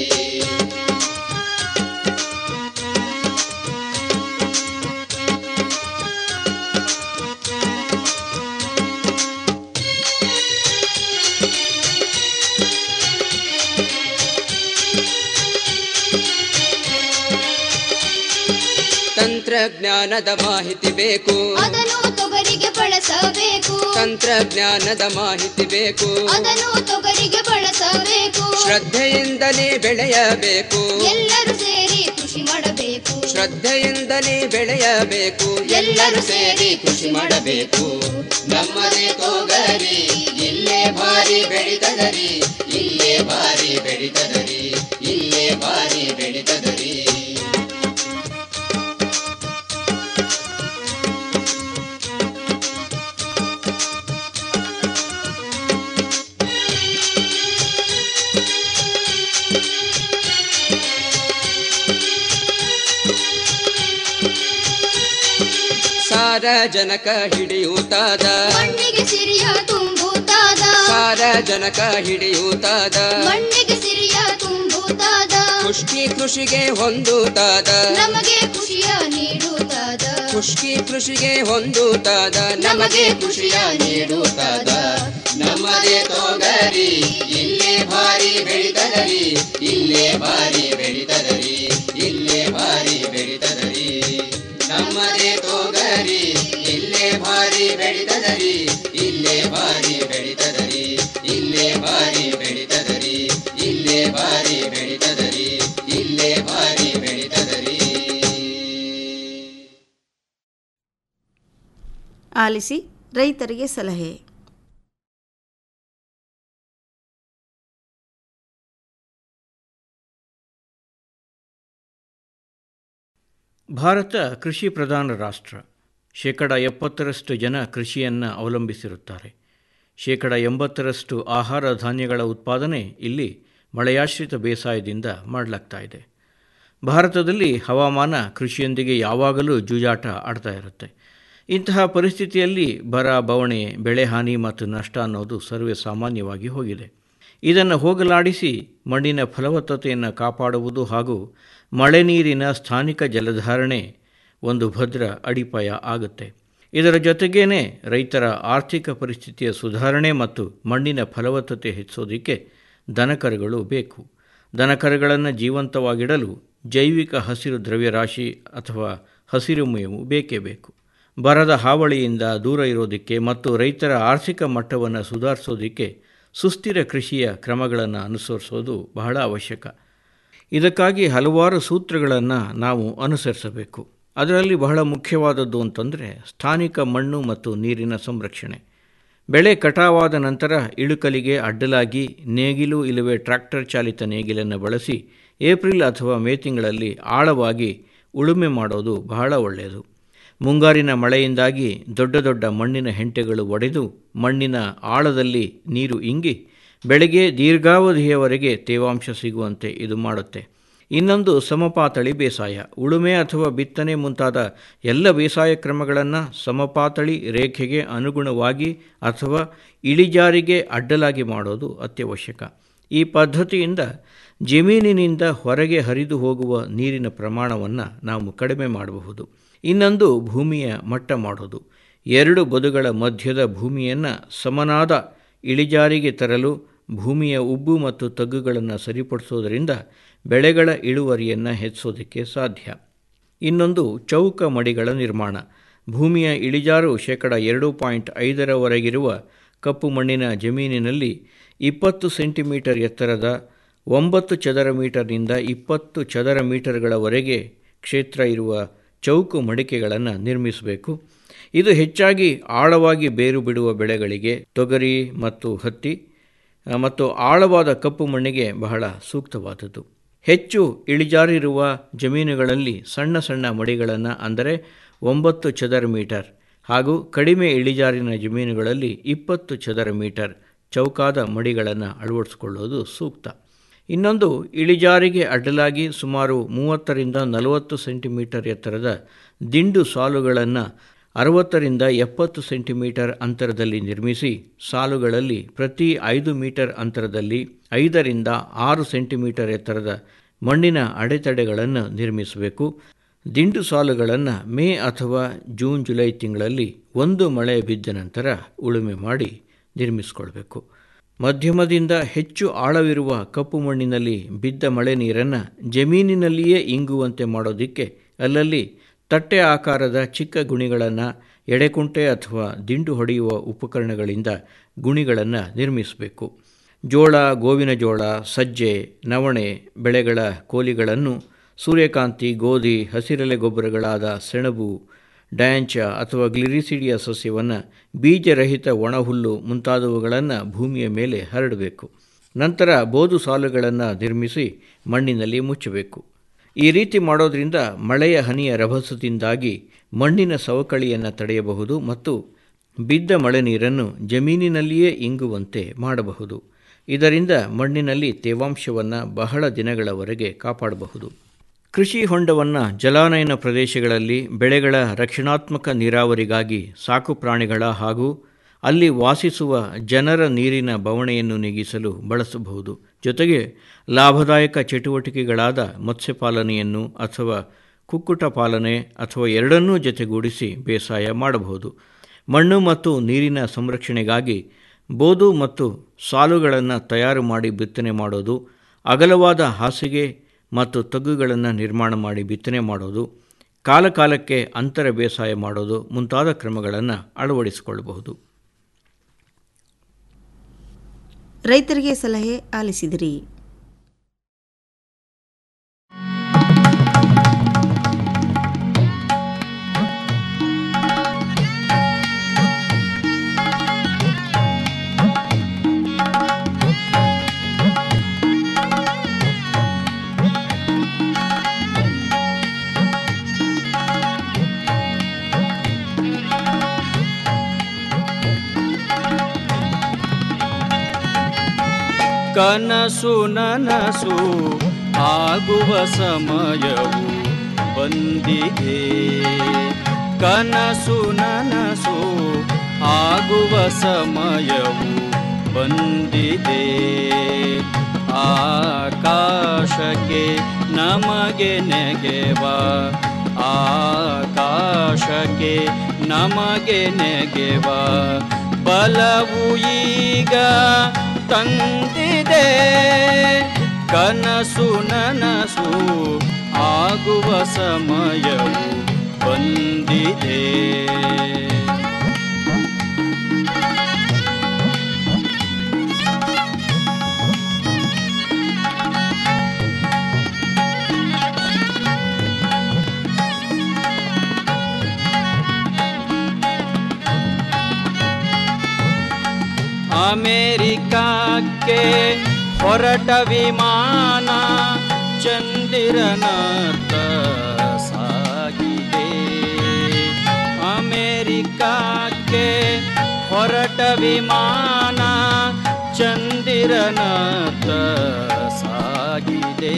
ತಂತ್ರಜ್ಞಾನದ ಮಾಹಿತಿ ಬೇಕು ಅದನ್ನು ತೊಗರಿಗೆ ಬಳಸಬೇಕು ತಂತ್ರಜ್ಞಾನದ ಮಾಹಿತಿ ಬೇಕು ಅದನ್ನು ತೊಗರಿಗೆ ಬಳಸಬೇಕು ಶ್ರದ್ಧೆಯಿಂದಲೇ ಬೆಳೆಯಬೇಕು ಎಲ್ಲರೂ ಸೇರಿ ಕೃಷಿ ಮಾಡಬೇಕು ಶ್ರದ್ಧೆಯಿಂದಲೇ ಬೆಳೆಯಬೇಕು ಎಲ್ಲರೂ ಸೇರಿ ಕೃಷಿ ಮಾಡಬೇಕು ನಮ್ಮದೇ ತೋಗರಿ ಇಲ್ಲೇ ಭಾರಿ ಬೆಳಿತದರಿ ಇಲ್ಲೇ ಭಾರಿ ಬೆಳಿತದರಿ ಇಲ್ಲೇ ಭಾರಿ ಬೆಳಿತದರಿ ಸಾರಜನಕ ಹಿಡಿಯುತ್ತಾದ ಮಣ್ಣಿಗೆ ಸಿರಿಯ ತುಂಬುತ್ತಾದ ಸಾರಜನಕ ಹಿಡಿಯುತ್ತಾದ ಮಣ್ಣಿಗೆ ಸಿರಿಯ ತುಂಬುತ್ತಾದ ಖುಷ್ಕಿ ಕೃಷಿಗೆ ಹೊಂದುತ್ತಾದ ನಮಗೆ ಖುಷಿಯ ನೀಡುತ್ತಾದ ಖುಷ್ಕಿ ಕೃಷಿಗೆ ಹೊಂದುತ್ತಾದ ನಮಗೆ ಖುಷಿಯ ನೀಡುತ್ತಾದ ನಮ್ಮದೇ ತೋಗರಿ ಇಲ್ಲೇ ಭಾರಿ ಬೆಳಿತದರಿ ಇಲ್ಲೇ ಭಾರಿ ಬೆಳಿತದರಿ ಇಲ್ಲೇ ಭಾರಿ ಬೆಳಿತದರಿ ನಮ್ಮದೇ ತೋಗರಿ ಇಲ್ಲೇ ಭಾರಿ ಬೆಳಿತದರಿ ಇಲ್ಲೇ ಭಾರಿ ಬೆಳಿತದರಿ ಇಲ್ಲೇ ಭಾರಿ ಬೆಳಿತದರಿ ಇಲ್ಲೇ ಭಾರಿ ಬೆಳಿತದರಿ ಇಲ್ಲೇ ಭಾರಿ ಬೆಳಿತದರಿ ಆಲಿಸಿ ರೈತರಿಗೆ ಸಲಹೆ ಭಾರತ ಕೃಷಿ ಪ್ರಧಾನ ರಾಷ್ಟ್ರ ಶೇಕಡ ಎಪ್ಪತ್ತರಷ್ಟು ಜನ ಕೃಷಿಯನ್ನು ಅವಲಂಬಿಸಿರುತ್ತಾರೆ ಶೇಕಡ ಎಂಬತ್ತರಷ್ಟು ಆಹಾರ ಧಾನ್ಯಗಳ ಉತ್ಪಾದನೆ ಇಲ್ಲಿ ಮಳೆಯಾಶ್ರಿತ ಬೇಸಾಯದಿಂದ ಮಾಡಲಾಗ್ತಾ ಇದೆ ಭಾರತದಲ್ಲಿ ಹವಾಮಾನ ಕೃಷಿಯೊಂದಿಗೆ ಯಾವಾಗಲೂ ಜೂಜಾಟ ಆಡ್ತಾ ಇರುತ್ತೆ ಇಂತಹ ಪರಿಸ್ಥಿತಿಯಲ್ಲಿ ಬರ ಬವಣೆ ಬೆಳೆ ಹಾನಿ ಮತ್ತು ನಷ್ಟ ಅನ್ನೋದು ಸರ್ವೇ ಸಾಮಾನ್ಯವಾಗಿ ಹೋಗಿದೆ ಇದನ್ನು ಹೋಗಲಾಡಿಸಿ ಮಣ್ಣಿನ ಫಲವತ್ತತೆಯನ್ನು ಕಾಪಾಡುವುದು ಹಾಗೂ ಮಳೆ ನೀರಿನ ಸ್ಥಾನಿಕ ಜಲಧಾರಣೆ ಒಂದು ಭದ್ರ ಅಡಿಪಾಯ ಆಗುತ್ತೆ ಇದರ ಜೊತೆಗೇನೆ ರೈತರ ಆರ್ಥಿಕ ಪರಿಸ್ಥಿತಿಯ ಸುಧಾರಣೆ ಮತ್ತು ಮಣ್ಣಿನ ಫಲವತ್ತತೆ ಹೆಚ್ಚೋದಕ್ಕೆ ದನಕರುಗಳು ಬೇಕು ದನಕರುಗಳನ್ನು ಜೀವಂತವಾಗಿಡಲು ಜೈವಿಕ ಹಸಿರು ದ್ರವ್ಯರಾಶಿ ಅಥವಾ ಹಸಿರು ಮೇವು ಬೇಕೇ ಬೇಕು ಬರದ ಹಾವಳಿಯಿಂದ ದೂರ ಇರೋದಕ್ಕೆ ಮತ್ತು ರೈತರ ಆರ್ಥಿಕ ಮಟ್ಟವನ್ನು ಸುಧಾರಿಸೋದಕ್ಕೆ ಸುಸ್ಥಿರ ಕೃಷಿಯ ಕ್ರಮಗಳನ್ನು ಅನುಸರಿಸೋದು ಬಹಳ ಅವಶ್ಯಕ ಇದಕ್ಕಾಗಿ ಹಲವಾರು ಸೂತ್ರಗಳನ್ನು ನಾವು ಅನುಸರಿಸಬೇಕು ಅದರಲ್ಲಿ ಬಹಳ ಮುಖ್ಯವಾದದ್ದು ಅಂತಂದರೆ ಸ್ಥಾನಿಕ ಮಣ್ಣು ಮತ್ತು ನೀರಿನ ಸಂರಕ್ಷಣೆ ಬೆಳೆ ಕಟಾವಾದ ನಂತರ ಇಳುಕಲಿಗೆ ಅಡ್ಡಲಾಗಿ ನೇಗಿಲು ಇಲ್ಲವೇ ಟ್ರ್ಯಾಕ್ಟರ್ ಚಾಲಿತ ನೇಗಿಲನ್ನು ಬಳಸಿ ಏಪ್ರಿಲ್ ಅಥವಾ ಮೇ ತಿಂಗಳಲ್ಲಿ ಆಳವಾಗಿ ಉಳುಮೆ ಮಾಡೋದು ಬಹಳ ಒಳ್ಳೆಯದು ಮುಂಗಾರಿನ ಮಳೆಯಿಂದಾಗಿ ದೊಡ್ಡ ದೊಡ್ಡ ಮಣ್ಣಿನ ಹೆಂಟೆಗಳು ಒಡೆದು ಮಣ್ಣಿನ ಆಳದಲ್ಲಿ ನೀರು ಇಂಗಿ ಬೆಳೆಗೆ ದೀರ್ಘಾವಧಿಯವರೆಗೆ ತೇವಾಂಶ ಸಿಗುವಂತೆ ಇದು ಮಾಡುತ್ತೆ ಇನ್ನೊಂದು ಸಮಪಾತಳಿ ಬೇಸಾಯ ಉಳುಮೆ ಅಥವಾ ಬಿತ್ತನೆ ಮುಂತಾದ ಎಲ್ಲ ಬೇಸಾಯ ಕ್ರಮಗಳನ್ನು ಸಮಪಾತಳಿ ರೇಖೆಗೆ ಅನುಗುಣವಾಗಿ ಅಥವಾ ಇಳಿಜಾರಿಗೆ ಅಡ್ಡಲಾಗಿ ಮಾಡೋದು ಅತ್ಯವಶ್ಯಕ ಈ ಪದ್ಧತಿಯಿಂದ ಜಮೀನಿನಿಂದ ಹೊರಗೆ ಹರಿದು ಹೋಗುವ ನೀರಿನ ಪ್ರಮಾಣವನ್ನು ನಾವು ಕಡಿಮೆ ಮಾಡಬಹುದು ಇನ್ನೊಂದು ಭೂಮಿಯ ಮಟ್ಟ ಮಾಡೋದು ಎರಡು ಬದುಗಳ ಮಧ್ಯದ ಭೂಮಿಯನ್ನು ಸಮನಾದ ಇಳಿಜಾರಿಗೆ ತರಲು ಭೂಮಿಯ ಉಬ್ಬು ಮತ್ತು ತಗ್ಗುಗಳನ್ನು ಸರಿಪಡಿಸೋದರಿಂದ ಬೆಳೆಗಳ ಇಳುವರಿಯನ್ನು ಹೆಚ್ಚಿಸೋದಕ್ಕೆ ಸಾಧ್ಯ ಇನ್ನೊಂದು ಚೌಕ ಮಡಿಗಳ ನಿರ್ಮಾಣ ಭೂಮಿಯ ಇಳಿಜಾರು ಶೇಕಡ ಎರಡು ಪಾಯಿಂಟ್ ಐದರವರೆಗಿರುವ ಕಪ್ಪು ಮಣ್ಣಿನ ಜಮೀನಿನಲ್ಲಿ ಇಪ್ಪತ್ತು ಸೆಂಟಿಮೀಟರ್ ಎತ್ತರದ ಒಂಬತ್ತು ಚದರ ಮೀಟರ್ನಿಂದ ಇಪ್ಪತ್ತು ಚದರ ಮೀಟರ್ಗಳವರೆಗೆ ಕ್ಷೇತ್ರ ಇರುವ ಚೌಕು ಮಡಿಕೆಗಳನ್ನು ನಿರ್ಮಿಸಬೇಕು ಇದು ಹೆಚ್ಚಾಗಿ ಆಳವಾಗಿ ಬೇರು ಬಿಡುವ ಬೆಳೆಗಳಿಗೆ ತೊಗರಿ ಮತ್ತು ಹತ್ತಿ ಮತ್ತು ಆಳವಾದ ಕಪ್ಪು ಮಣ್ಣಿಗೆ ಬಹಳ ಸೂಕ್ತವಾದದ್ದು ಹೆಚ್ಚು ಇಳಿಜಾರಿರುವ ಜಮೀನುಗಳಲ್ಲಿ ಸಣ್ಣ ಸಣ್ಣ ಮಡಿಗಳನ್ನು ಅಂದರೆ ಒಂಬತ್ತು ಚದರ ಮೀಟರ್ ಹಾಗೂ ಕಡಿಮೆ ಇಳಿಜಾರಿನ ಜಮೀನುಗಳಲ್ಲಿ ಇಪ್ಪತ್ತು ಚದರ ಮೀಟರ್ ಚೌಕಾದ ಮಡಿಗಳನ್ನು ಅಳವಡಿಸಿಕೊಳ್ಳುವುದು ಸೂಕ್ತ ಇನ್ನೊಂದು ಇಳಿಜಾರಿಗೆ ಅಡ್ಡಲಾಗಿ ಸುಮಾರು ಮೂವತ್ತರಿಂದ ನಲವತ್ತು ಸೆಂಟಿಮೀಟರ್ ಎತ್ತರದ ದಿಂಡು ಸಾಲುಗಳನ್ನು ಅರವತ್ತರಿಂದ ಎಪ್ಪತ್ತು ಸೆಂಟಿಮೀಟರ್ ಅಂತರದಲ್ಲಿ ನಿರ್ಮಿಸಿ ಸಾಲುಗಳಲ್ಲಿ ಪ್ರತಿ ಐದು ಮೀಟರ್ ಅಂತರದಲ್ಲಿ ಐದರಿಂದ ಆರು ಸೆಂಟಿಮೀಟರ್ ಎತ್ತರದ ಮಣ್ಣಿನ ಅಡೆತಡೆಗಳನ್ನು ನಿರ್ಮಿಸಬೇಕು ದಿಂಡು ಸಾಲುಗಳನ್ನು ಮೇ ಅಥವಾ ಜೂನ್ ಜುಲೈ ತಿಂಗಳಲ್ಲಿ ಒಂದು ಮಳೆ ಬಿದ್ದ ನಂತರ ಉಳುಮೆ ಮಾಡಿ ನಿರ್ಮಿಸಿಕೊಳ್ಬೇಕು ಮಧ್ಯಮದಿಂದ ಹೆಚ್ಚು ಆಳವಿರುವ ಕಪ್ಪು ಮಣ್ಣಿನಲ್ಲಿ ಬಿದ್ದ ಮಳೆ ನೀರನ್ನು ಜಮೀನಿನಲ್ಲಿಯೇ ಇಂಗುವಂತೆ ಮಾಡೋದಕ್ಕೆ ಅಲ್ಲಲ್ಲಿ ತಟ್ಟೆ ಆಕಾರದ ಚಿಕ್ಕ ಗುಣಿಗಳನ್ನು ಎಡೆಕುಂಟೆ ಅಥವಾ ದಿಂಡು ಹೊಡೆಯುವ ಉಪಕರಣಗಳಿಂದ ಗುಣಿಗಳನ್ನು ನಿರ್ಮಿಸಬೇಕು ಜೋಳ ಗೋವಿನ ಜೋಳ ಸಜ್ಜೆ ನವಣೆ ಬೆಳೆಗಳ ಕೋಲಿಗಳನ್ನು ಸೂರ್ಯಕಾಂತಿ ಗೋಧಿ ಹಸಿರೆಲೆ ಗೊಬ್ಬರಗಳಾದ ಸೆಣಬು ಡ್ಯಾಂಚ ಅಥವಾ ಗ್ಲಿರಿಸಿಡಿಯ ಸಸ್ಯವನ್ನು ಬೀಜರಹಿತ ಒಣಹುಲ್ಲು ಮುಂತಾದವುಗಳನ್ನು ಭೂಮಿಯ ಮೇಲೆ ಹರಡಬೇಕು ನಂತರ ಬೋದು ಸಾಲುಗಳನ್ನು ನಿರ್ಮಿಸಿ ಮಣ್ಣಿನಲ್ಲಿ ಮುಚ್ಚಬೇಕು ಈ ರೀತಿ ಮಾಡೋದರಿಂದ ಮಳೆಯ ಹನಿಯ ರಭಸದಿಂದಾಗಿ ಮಣ್ಣಿನ ಸವಕಳಿಯನ್ನು ತಡೆಯಬಹುದು ಮತ್ತು ಬಿದ್ದ ಮಳೆ ನೀರನ್ನು ಜಮೀನಿನಲ್ಲಿಯೇ ಇಂಗುವಂತೆ ಮಾಡಬಹುದು ಇದರಿಂದ ಮಣ್ಣಿನಲ್ಲಿ ತೇವಾಂಶವನ್ನು ಬಹಳ ದಿನಗಳವರೆಗೆ ಕಾಪಾಡಬಹುದು ಕೃಷಿ ಹೊಂಡವನ್ನು ಜಲಾನಯನ ಪ್ರದೇಶಗಳಲ್ಲಿ ಬೆಳೆಗಳ ರಕ್ಷಣಾತ್ಮಕ ನೀರಾವರಿಗಾಗಿ ಸಾಕು ಪ್ರಾಣಿಗಳ ಹಾಗೂ ಅಲ್ಲಿ ವಾಸಿಸುವ ಜನರ ನೀರಿನ ಬವಣೆಯನ್ನು ನೀಗಿಸಲು ಬಳಸಬಹುದು ಜೊತೆಗೆ ಲಾಭದಾಯಕ ಚಟುವಟಿಕೆಗಳಾದ ಮತ್ಸ್ಯಪಾಲನೆಯನ್ನು ಅಥವಾ ಕುಕ್ಕುಟ ಪಾಲನೆ ಅಥವಾ ಎರಡನ್ನೂ ಜೊತೆಗೂಡಿಸಿ ಬೇಸಾಯ ಮಾಡಬಹುದು ಮಣ್ಣು ಮತ್ತು ನೀರಿನ ಸಂರಕ್ಷಣೆಗಾಗಿ ಬೋದು ಮತ್ತು ಸಾಲುಗಳನ್ನು ತಯಾರು ಮಾಡಿ ಬಿತ್ತನೆ ಮಾಡೋದು ಅಗಲವಾದ ಹಾಸಿಗೆ ಮತ್ತು ತಗ್ಗುಗಳನ್ನು ನಿರ್ಮಾಣ ಮಾಡಿ ಬಿತ್ತನೆ ಮಾಡೋದು ಕಾಲಕಾಲಕ್ಕೆ ಅಂತರ ಬೇಸಾಯ ಮಾಡೋದು ಮುಂತಾದ ಕ್ರಮಗಳನ್ನು ಅಳವಡಿಸಿಕೊಳ್ಳಬಹುದು ರೈತರಿಗೆ ಸಲಹೆ ಆಲಿಸಿದಿರಿ ಕನಸು ನನಸು ಆಗುವ ಸಮಯವು ಬಂದಿದೆ ಕನಸು ನನಸು ಆಗುವ ಸಮಯವು ಬಂದಿದೆ ಆಕಾಶಕ್ಕೆ ನಮಗೆ ನೆಗೆವ ಆಕಾಶಕ್ಕೆ ನಮಗೆ ನೆಗೆವ ಬಲವು ಈಗ ತಂದಿದೆ ಕನಸು ನನಸು ಆಗುವ ಸಮಯವು ಬಂದಿದೆ ಅಮೇರಿಕಕ್ಕೆ ಹೊರಟ ವಿಮಾನ ಚಂದಿರನತ್ತ ಸಾಗಿದೆ ವಿಮಾನ ಚಂದಿರನತ್ತ ಸಾಗಿದೆ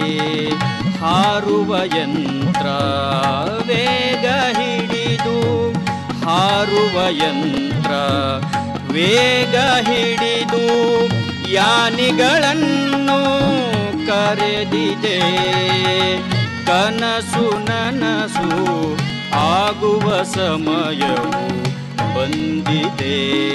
ಹಾರುವ ಯಂತ್ರ ವೇಗ ಹಿಡಿದು ಹಾರುವ ಯಂತ್ರ ವೇಗ ಹಿಡಿದು ಯಾನಿಗಳನ್ನು ಕರೆದಿದೆ ಕನಸು ನನಸು ಆಗುವ ಸಮಯವು ಬಂದಿದೆ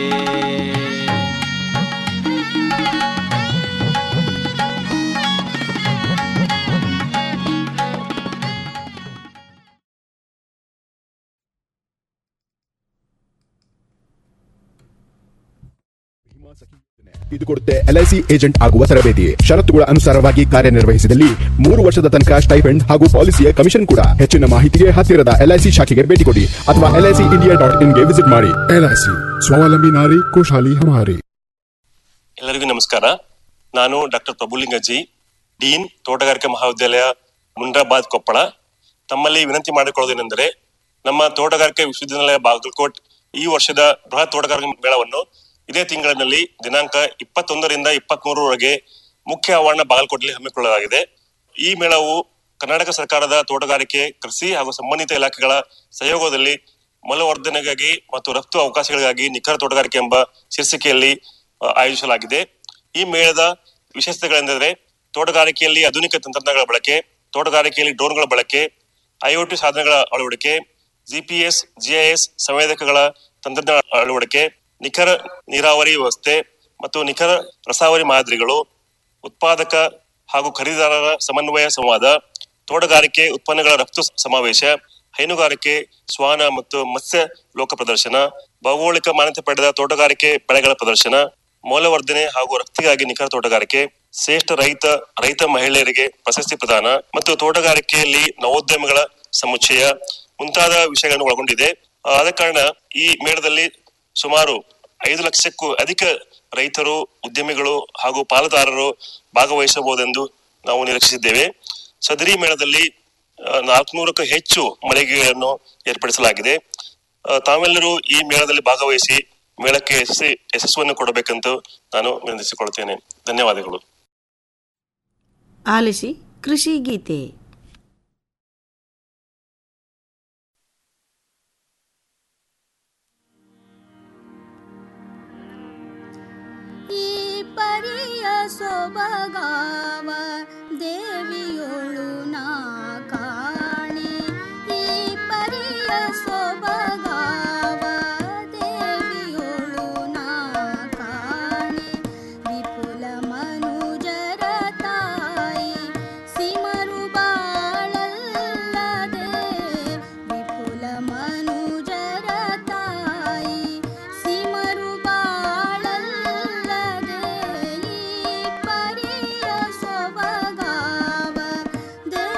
ಇದು ಕೊಡುತ್ತೆ ಎಲ್ಐಸಿ ಏಜೆಂಟ್ ಆಗುವ ತರಬೇತಿ ಷರತ್ತುಗಳ ಅನುಸಾರವಾಗಿ ಕಾರ್ಯನಿರ್ವಹಿಸಿದಲ್ಲಿ ಮೂರು ವರ್ಷದ ತನಕ ಸ್ಟೈಫೆಂಡ್ ಹಾಗೂ ಪಾಲಿಸಿಯ ಕಮಿಷನ್ ಕೂಡ ಹೆಚ್ಚಿನ ಮಾಹಿತಿಗೆ ಹತ್ತಿರದ ಎಲ್ಐಸಿ ಶಾಖೆಗೆ ಭೇಟಿ ಕೊಡಿ ಅಥವಾ ಎಲ್ಐಸಿ ಇಂಡಿಯಾ ಡಾಟ್ ಇನ್ಗೆ ವಿಸಿಟ್ ಮಾಡಿ ಎಲ್ಐಸಿ ಸ್ವಾವಲಂಬಿ ನಾರಿ ಖುಷಾಲಿ ಹಮಾರಿ ಎಲ್ಲರಿಗೂ ನಮಸ್ಕಾರ ನಾನು ಡಾಕ್ಟರ್ ಪ್ರಭುಲಿಂಗಜ್ಜಿ ಡೀನ್ ತೋಟಗಾರಿಕೆ ಮಹಾವಿದ್ಯಾಲಯ ಮುಂಡ್ರಾಬಾದ್ ಕೊಪ್ಪಳ ತಮ್ಮಲ್ಲಿ ವಿನಂತಿ ಮಾಡಿಕೊಳ್ಳೋದೇನೆಂದರೆ ನಮ್ಮ ತೋಟಗಾರಿಕೆ ವಿಶ್ವವಿದ್ಯಾಲಯ ಬಾಗಲಕೋಟ್ ಈ ವರ್ಷದ ಬೃಹತ್ ತೋಟಗಾರಿಕೆ ಮೇಳವನ್ನು ಇದೇ ತಿಂಗಳಿನಲ್ಲಿ ದಿನಾಂಕ ಇಪ್ಪತ್ತೊಂದರಿಂದ ಇಪ್ಪತ್ಮೂರರವರೆಗೆ ಮುಖ್ಯ ಆವರಣ ಬಾಗಲಕೋಟೆಯಲ್ಲಿ ಹಮ್ಮಿಕೊಳ್ಳಲಾಗಿದೆ ಈ ಮೇಳವು ಕರ್ನಾಟಕ ಸರ್ಕಾರದ ತೋಟಗಾರಿಕೆ ಕೃಷಿ ಹಾಗೂ ಸಂಬಂಧಿತ ಇಲಾಖೆಗಳ ಸಹಯೋಗದಲ್ಲಿ ಮೌಲ್ಯವರ್ಧನೆಗಾಗಿ ಮತ್ತು ರಫ್ತು ಅವಕಾಶಗಳಿಗಾಗಿ ನಿಖರ ತೋಟಗಾರಿಕೆ ಎಂಬ ಶೀರ್ಷಿಕೆಯಲ್ಲಿ ಆ, ಆಯೋಜಿಸಲಾಗಿದೆ ಈ ಮೇಳದ ವಿಶೇಷತೆಗಳೆಂದರೆ ತೋಟಗಾರಿಕೆಯಲ್ಲಿ ಆಧುನಿಕ ತಂತ್ರಜ್ಞಾನಗಳ ಬಳಕೆ ತೋಟಗಾರಿಕೆಯಲ್ಲಿ ಡ್ರೋನ್ಗಳ ಬಳಕೆ ಐಒಟಿ ಸಾಧನಗಳ ಅಳವಡಿಕೆ ಜಿಪಿಎಸ್ ಜಿಐಎಸ್ ಸಂವೇದಕಗಳ ತಂತ್ರಜ್ಞಾನ ಅಳವಡಿಕೆ ನಿಖರ ನೀರಾವರಿ ವ್ಯವಸ್ಥೆ ಮತ್ತು ನಿಖರ ರಸಾವರಿ ಮಾದರಿಗಳು ಉತ್ಪಾದಕ ಹಾಗೂ ಖರೀದಿದಾರರ ಸಮನ್ವಯ ಸಂವಾದ ತೋಟಗಾರಿಕೆ ಉತ್ಪನ್ನಗಳ ರಫ್ತು ಸಮಾವೇಶ ಹೈನುಗಾರಿಕೆ ಶ್ವಾನ ಮತ್ತು ಮತ್ಸ್ಯ ಲೋಕ ಪ್ರದರ್ಶನ ಭೌಗೋಳಿಕ ಮಾನ್ಯತೆ ಪಡೆದ ತೋಟಗಾರಿಕೆ ಬೆಳೆಗಳ ಪ್ರದರ್ಶನ ಮೌಲ್ಯವರ್ಧನೆ ಹಾಗೂ ರಫ್ತಿಗಾಗಿ ನಿಖರ ತೋಟಗಾರಿಕೆ ಶ್ರೇಷ್ಠ ರೈತ ರೈತ ಮಹಿಳೆಯರಿಗೆ ಪ್ರಶಸ್ತಿ ಪ್ರದಾನ ಮತ್ತು ತೋಟಗಾರಿಕೆಯಲ್ಲಿ ನವೋದ್ಯಮಗಳ ಸಮುಚ್ಚಯ ಮುಂತಾದ ವಿಷಯಗಳನ್ನು ಒಳಗೊಂಡಿದೆ ಆ, ಆದ ಕಾರಣ ಈ ಮೇಳದಲ್ಲಿ ಸುಮಾರು ಐದು ಲಕ್ಷಕ್ಕೂ ಅಧಿಕ ರೈತರು ಉದ್ಯಮಿಗಳು ಹಾಗೂ ಪಾಲುದಾರರು ಭಾಗವಹಿಸಬಹುದೆಂದು ನಾವು ನಿರೀಕ್ಷಿಸಿದ್ದೇವೆ ಸದರಿ ಮೇಳದಲ್ಲಿ ನಾಲ್ಕುನೂರಕ್ಕೂ ಹೆಚ್ಚು ಮಳಿಗೆಗಳನ್ನು ಏರ್ಪಡಿಸಲಾಗಿದೆ ಆ, ತಾವೆಲ್ಲರೂ ಈ ಮೇಳದಲ್ಲಿ ಭಾಗವಹಿಸಿ ಮೇಳಕ್ಕೆ ಯಶಸ್ವಿ ಯಶಸ್ಸನ್ನು ಕೊಡಬೇಕಂತ ನಾನು ವಿನಂತಿಸಿಕೊಳ್ತೇನೆ ಧನ್ಯವಾದಗಳು ಆಲಿಸಿ ಕೃಷಿ ಗೀತೆ ಈ ಪರಿಯ ಸೊಬಗಾವ ದೇವಿಯೊಳು ನಾ ಕಾಣೆ ಈ ಪರಿಯ ಸೊಬಗಾವ ದೇವಿಯೊಳು ನಾ ಕಾಣೆ ವಿಪುಲ ಮನುಜರ ತಾಯಿ ಸಿಮರು ಬಾಳಲ್ಲದೆ ವಿಪುಲ ಮನುಜರ ತಾಯಿ ಸಿಮರು ಬಾಳಲ್ಲದೆ ಈ ಪರಿಯ ಸೊಬಗಾವ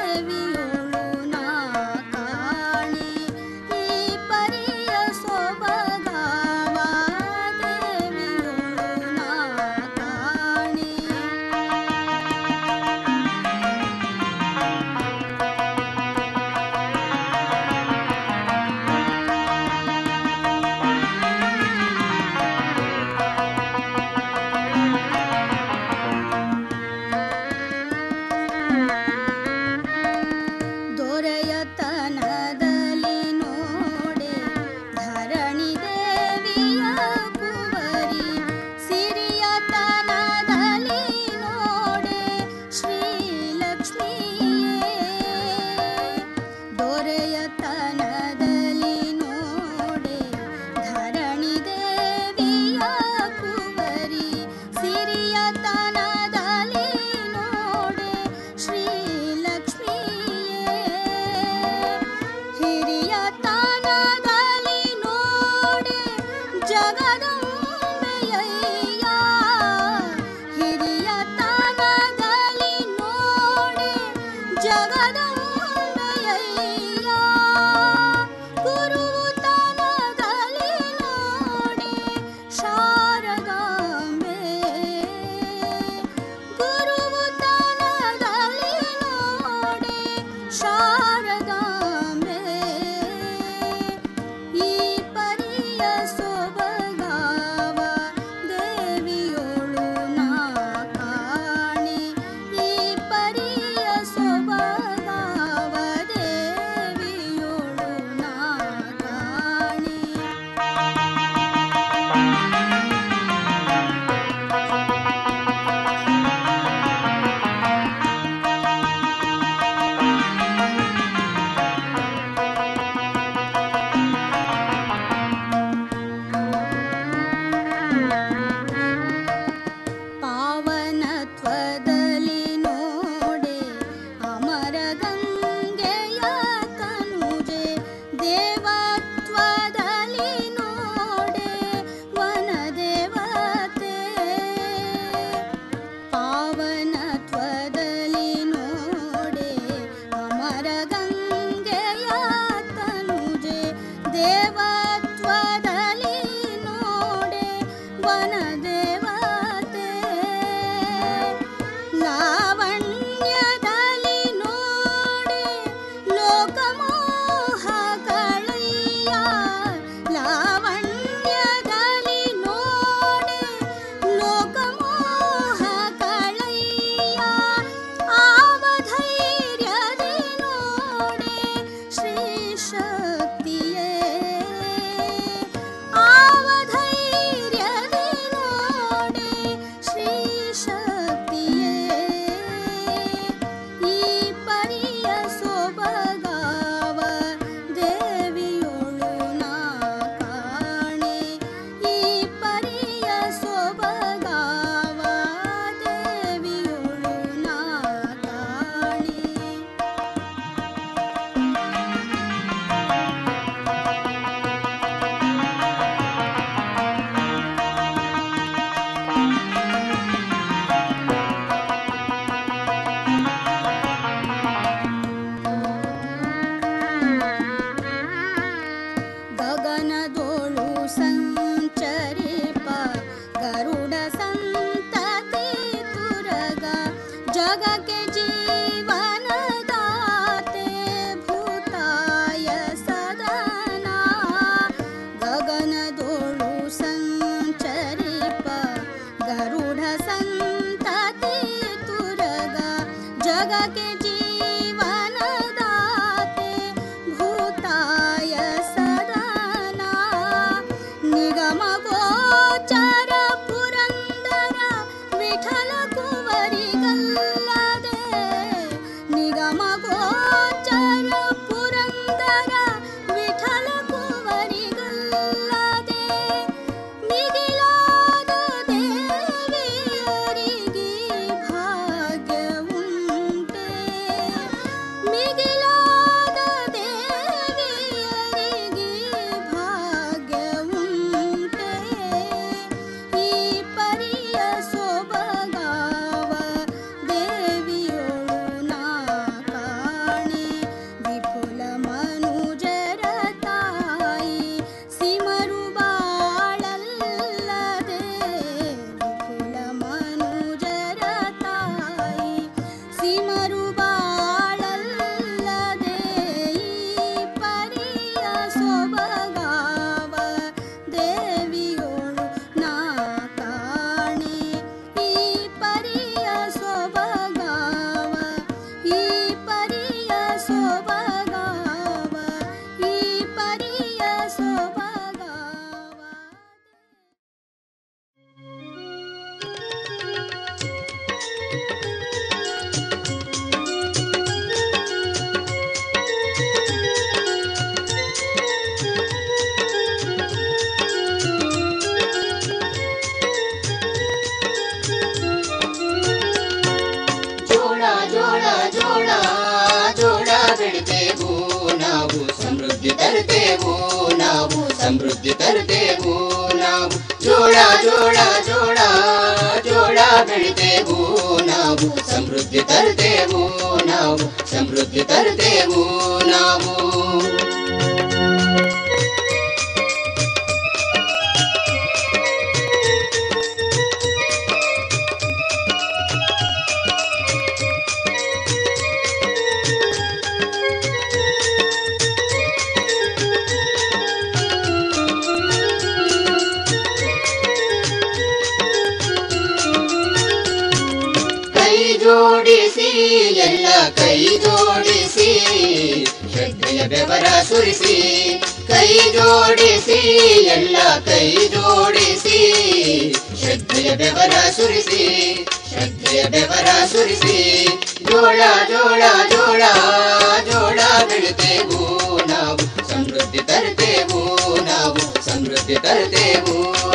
ವಿಠಲ ಕುವರಿಗಲ್ಲದೆ ನಿಗಮ ಗೋಚರ ಪುರಂದರ ವಿಠಲ ಕುವರಿಗಲ್ಲದೆ ಮಿಗಿಲಾದ ದೇವಿಯರಿಗೆ ಭಾಗ್ಯವುಂಟೆ ಮಿಗಿಲಾದ ದೇವಿಯರಿಗೆ ಭಾಗ್ಯವುಂಟೆ ಈ ಪರಿಯ ಸೊಬಗಾವ ದೇವಿಯೊಳು ನಾ ಕಾಣೆ ವಿಪುಲ ಮನುಜರ ತಾಯಿ ಸಿಮರು ಬಾಳಲ್ಲದೆ ವಿಪುಲ ಮನುಜರ ತಾಯಿ ಸಿಮರು ಬಾಳಲ್ಲದೆ ಈ ಪರಿಯ ಸೊಬಗಾವ ದೇವಿಯೋಳು ನಾ ಕಾಣೆ ಈ ಪರಿಯ ಸೊಬಗಾವ ಈ ಪರಿಯ ಸೊಬಗಾವ ಈ ಪರಿಯ ಸೊಬಗಾವ ಜೋಳ ಜೋಳ ಜೋಳ ಜೋಳ ಬೆಳಿತೇವು ನಾವು ಸಮೃದ್ಧಿ ತರುತ್ತೇವು ನಾವು ಸಮೃದ್ಧಿ ತರುತ್ತೇವು ನಾವು ಜೋಳ ಜೋಳ ಜೋಳ ಜೋಳ ಬೆಳಿತೇವು ನಾವು ಸಮೃದ್ಧಿ ತರುತ್ತೇವು ನಾವು ಸಮೃದ್ಧಿ ತರುತ್ತೇವು ನಾವು ಕೈ ಜೋಡಿಸಿ ಎಲ್ಲ ಕೈ ಜೋಡಿಸಿ ಶ್ರದ್ಧೆಯ ಬೆವರ ಸುರಿಸಿ ಕೈ ಜೋಡಿಸಿ ಎಲ್ಲ ಕೈ ಜೋಡಿಸಿ ಶ್ರದ್ಧೆಯ ಬೆವರ ಸುರಿಸಿ ಶ್ರದ್ಧೆಯ ಬೆವರ ಸುರಿಸಿ ಜೋಳ ಜೋಳ ಜೋಳ ಜೋಳ ಬೆಳಿತೇವು ನಾವು ಸಮೃದ್ಧಿ ತರುತ್ತೇವು ನಾವು ಸಮೃದ್ಧಿ ತರುತ್ತೇವು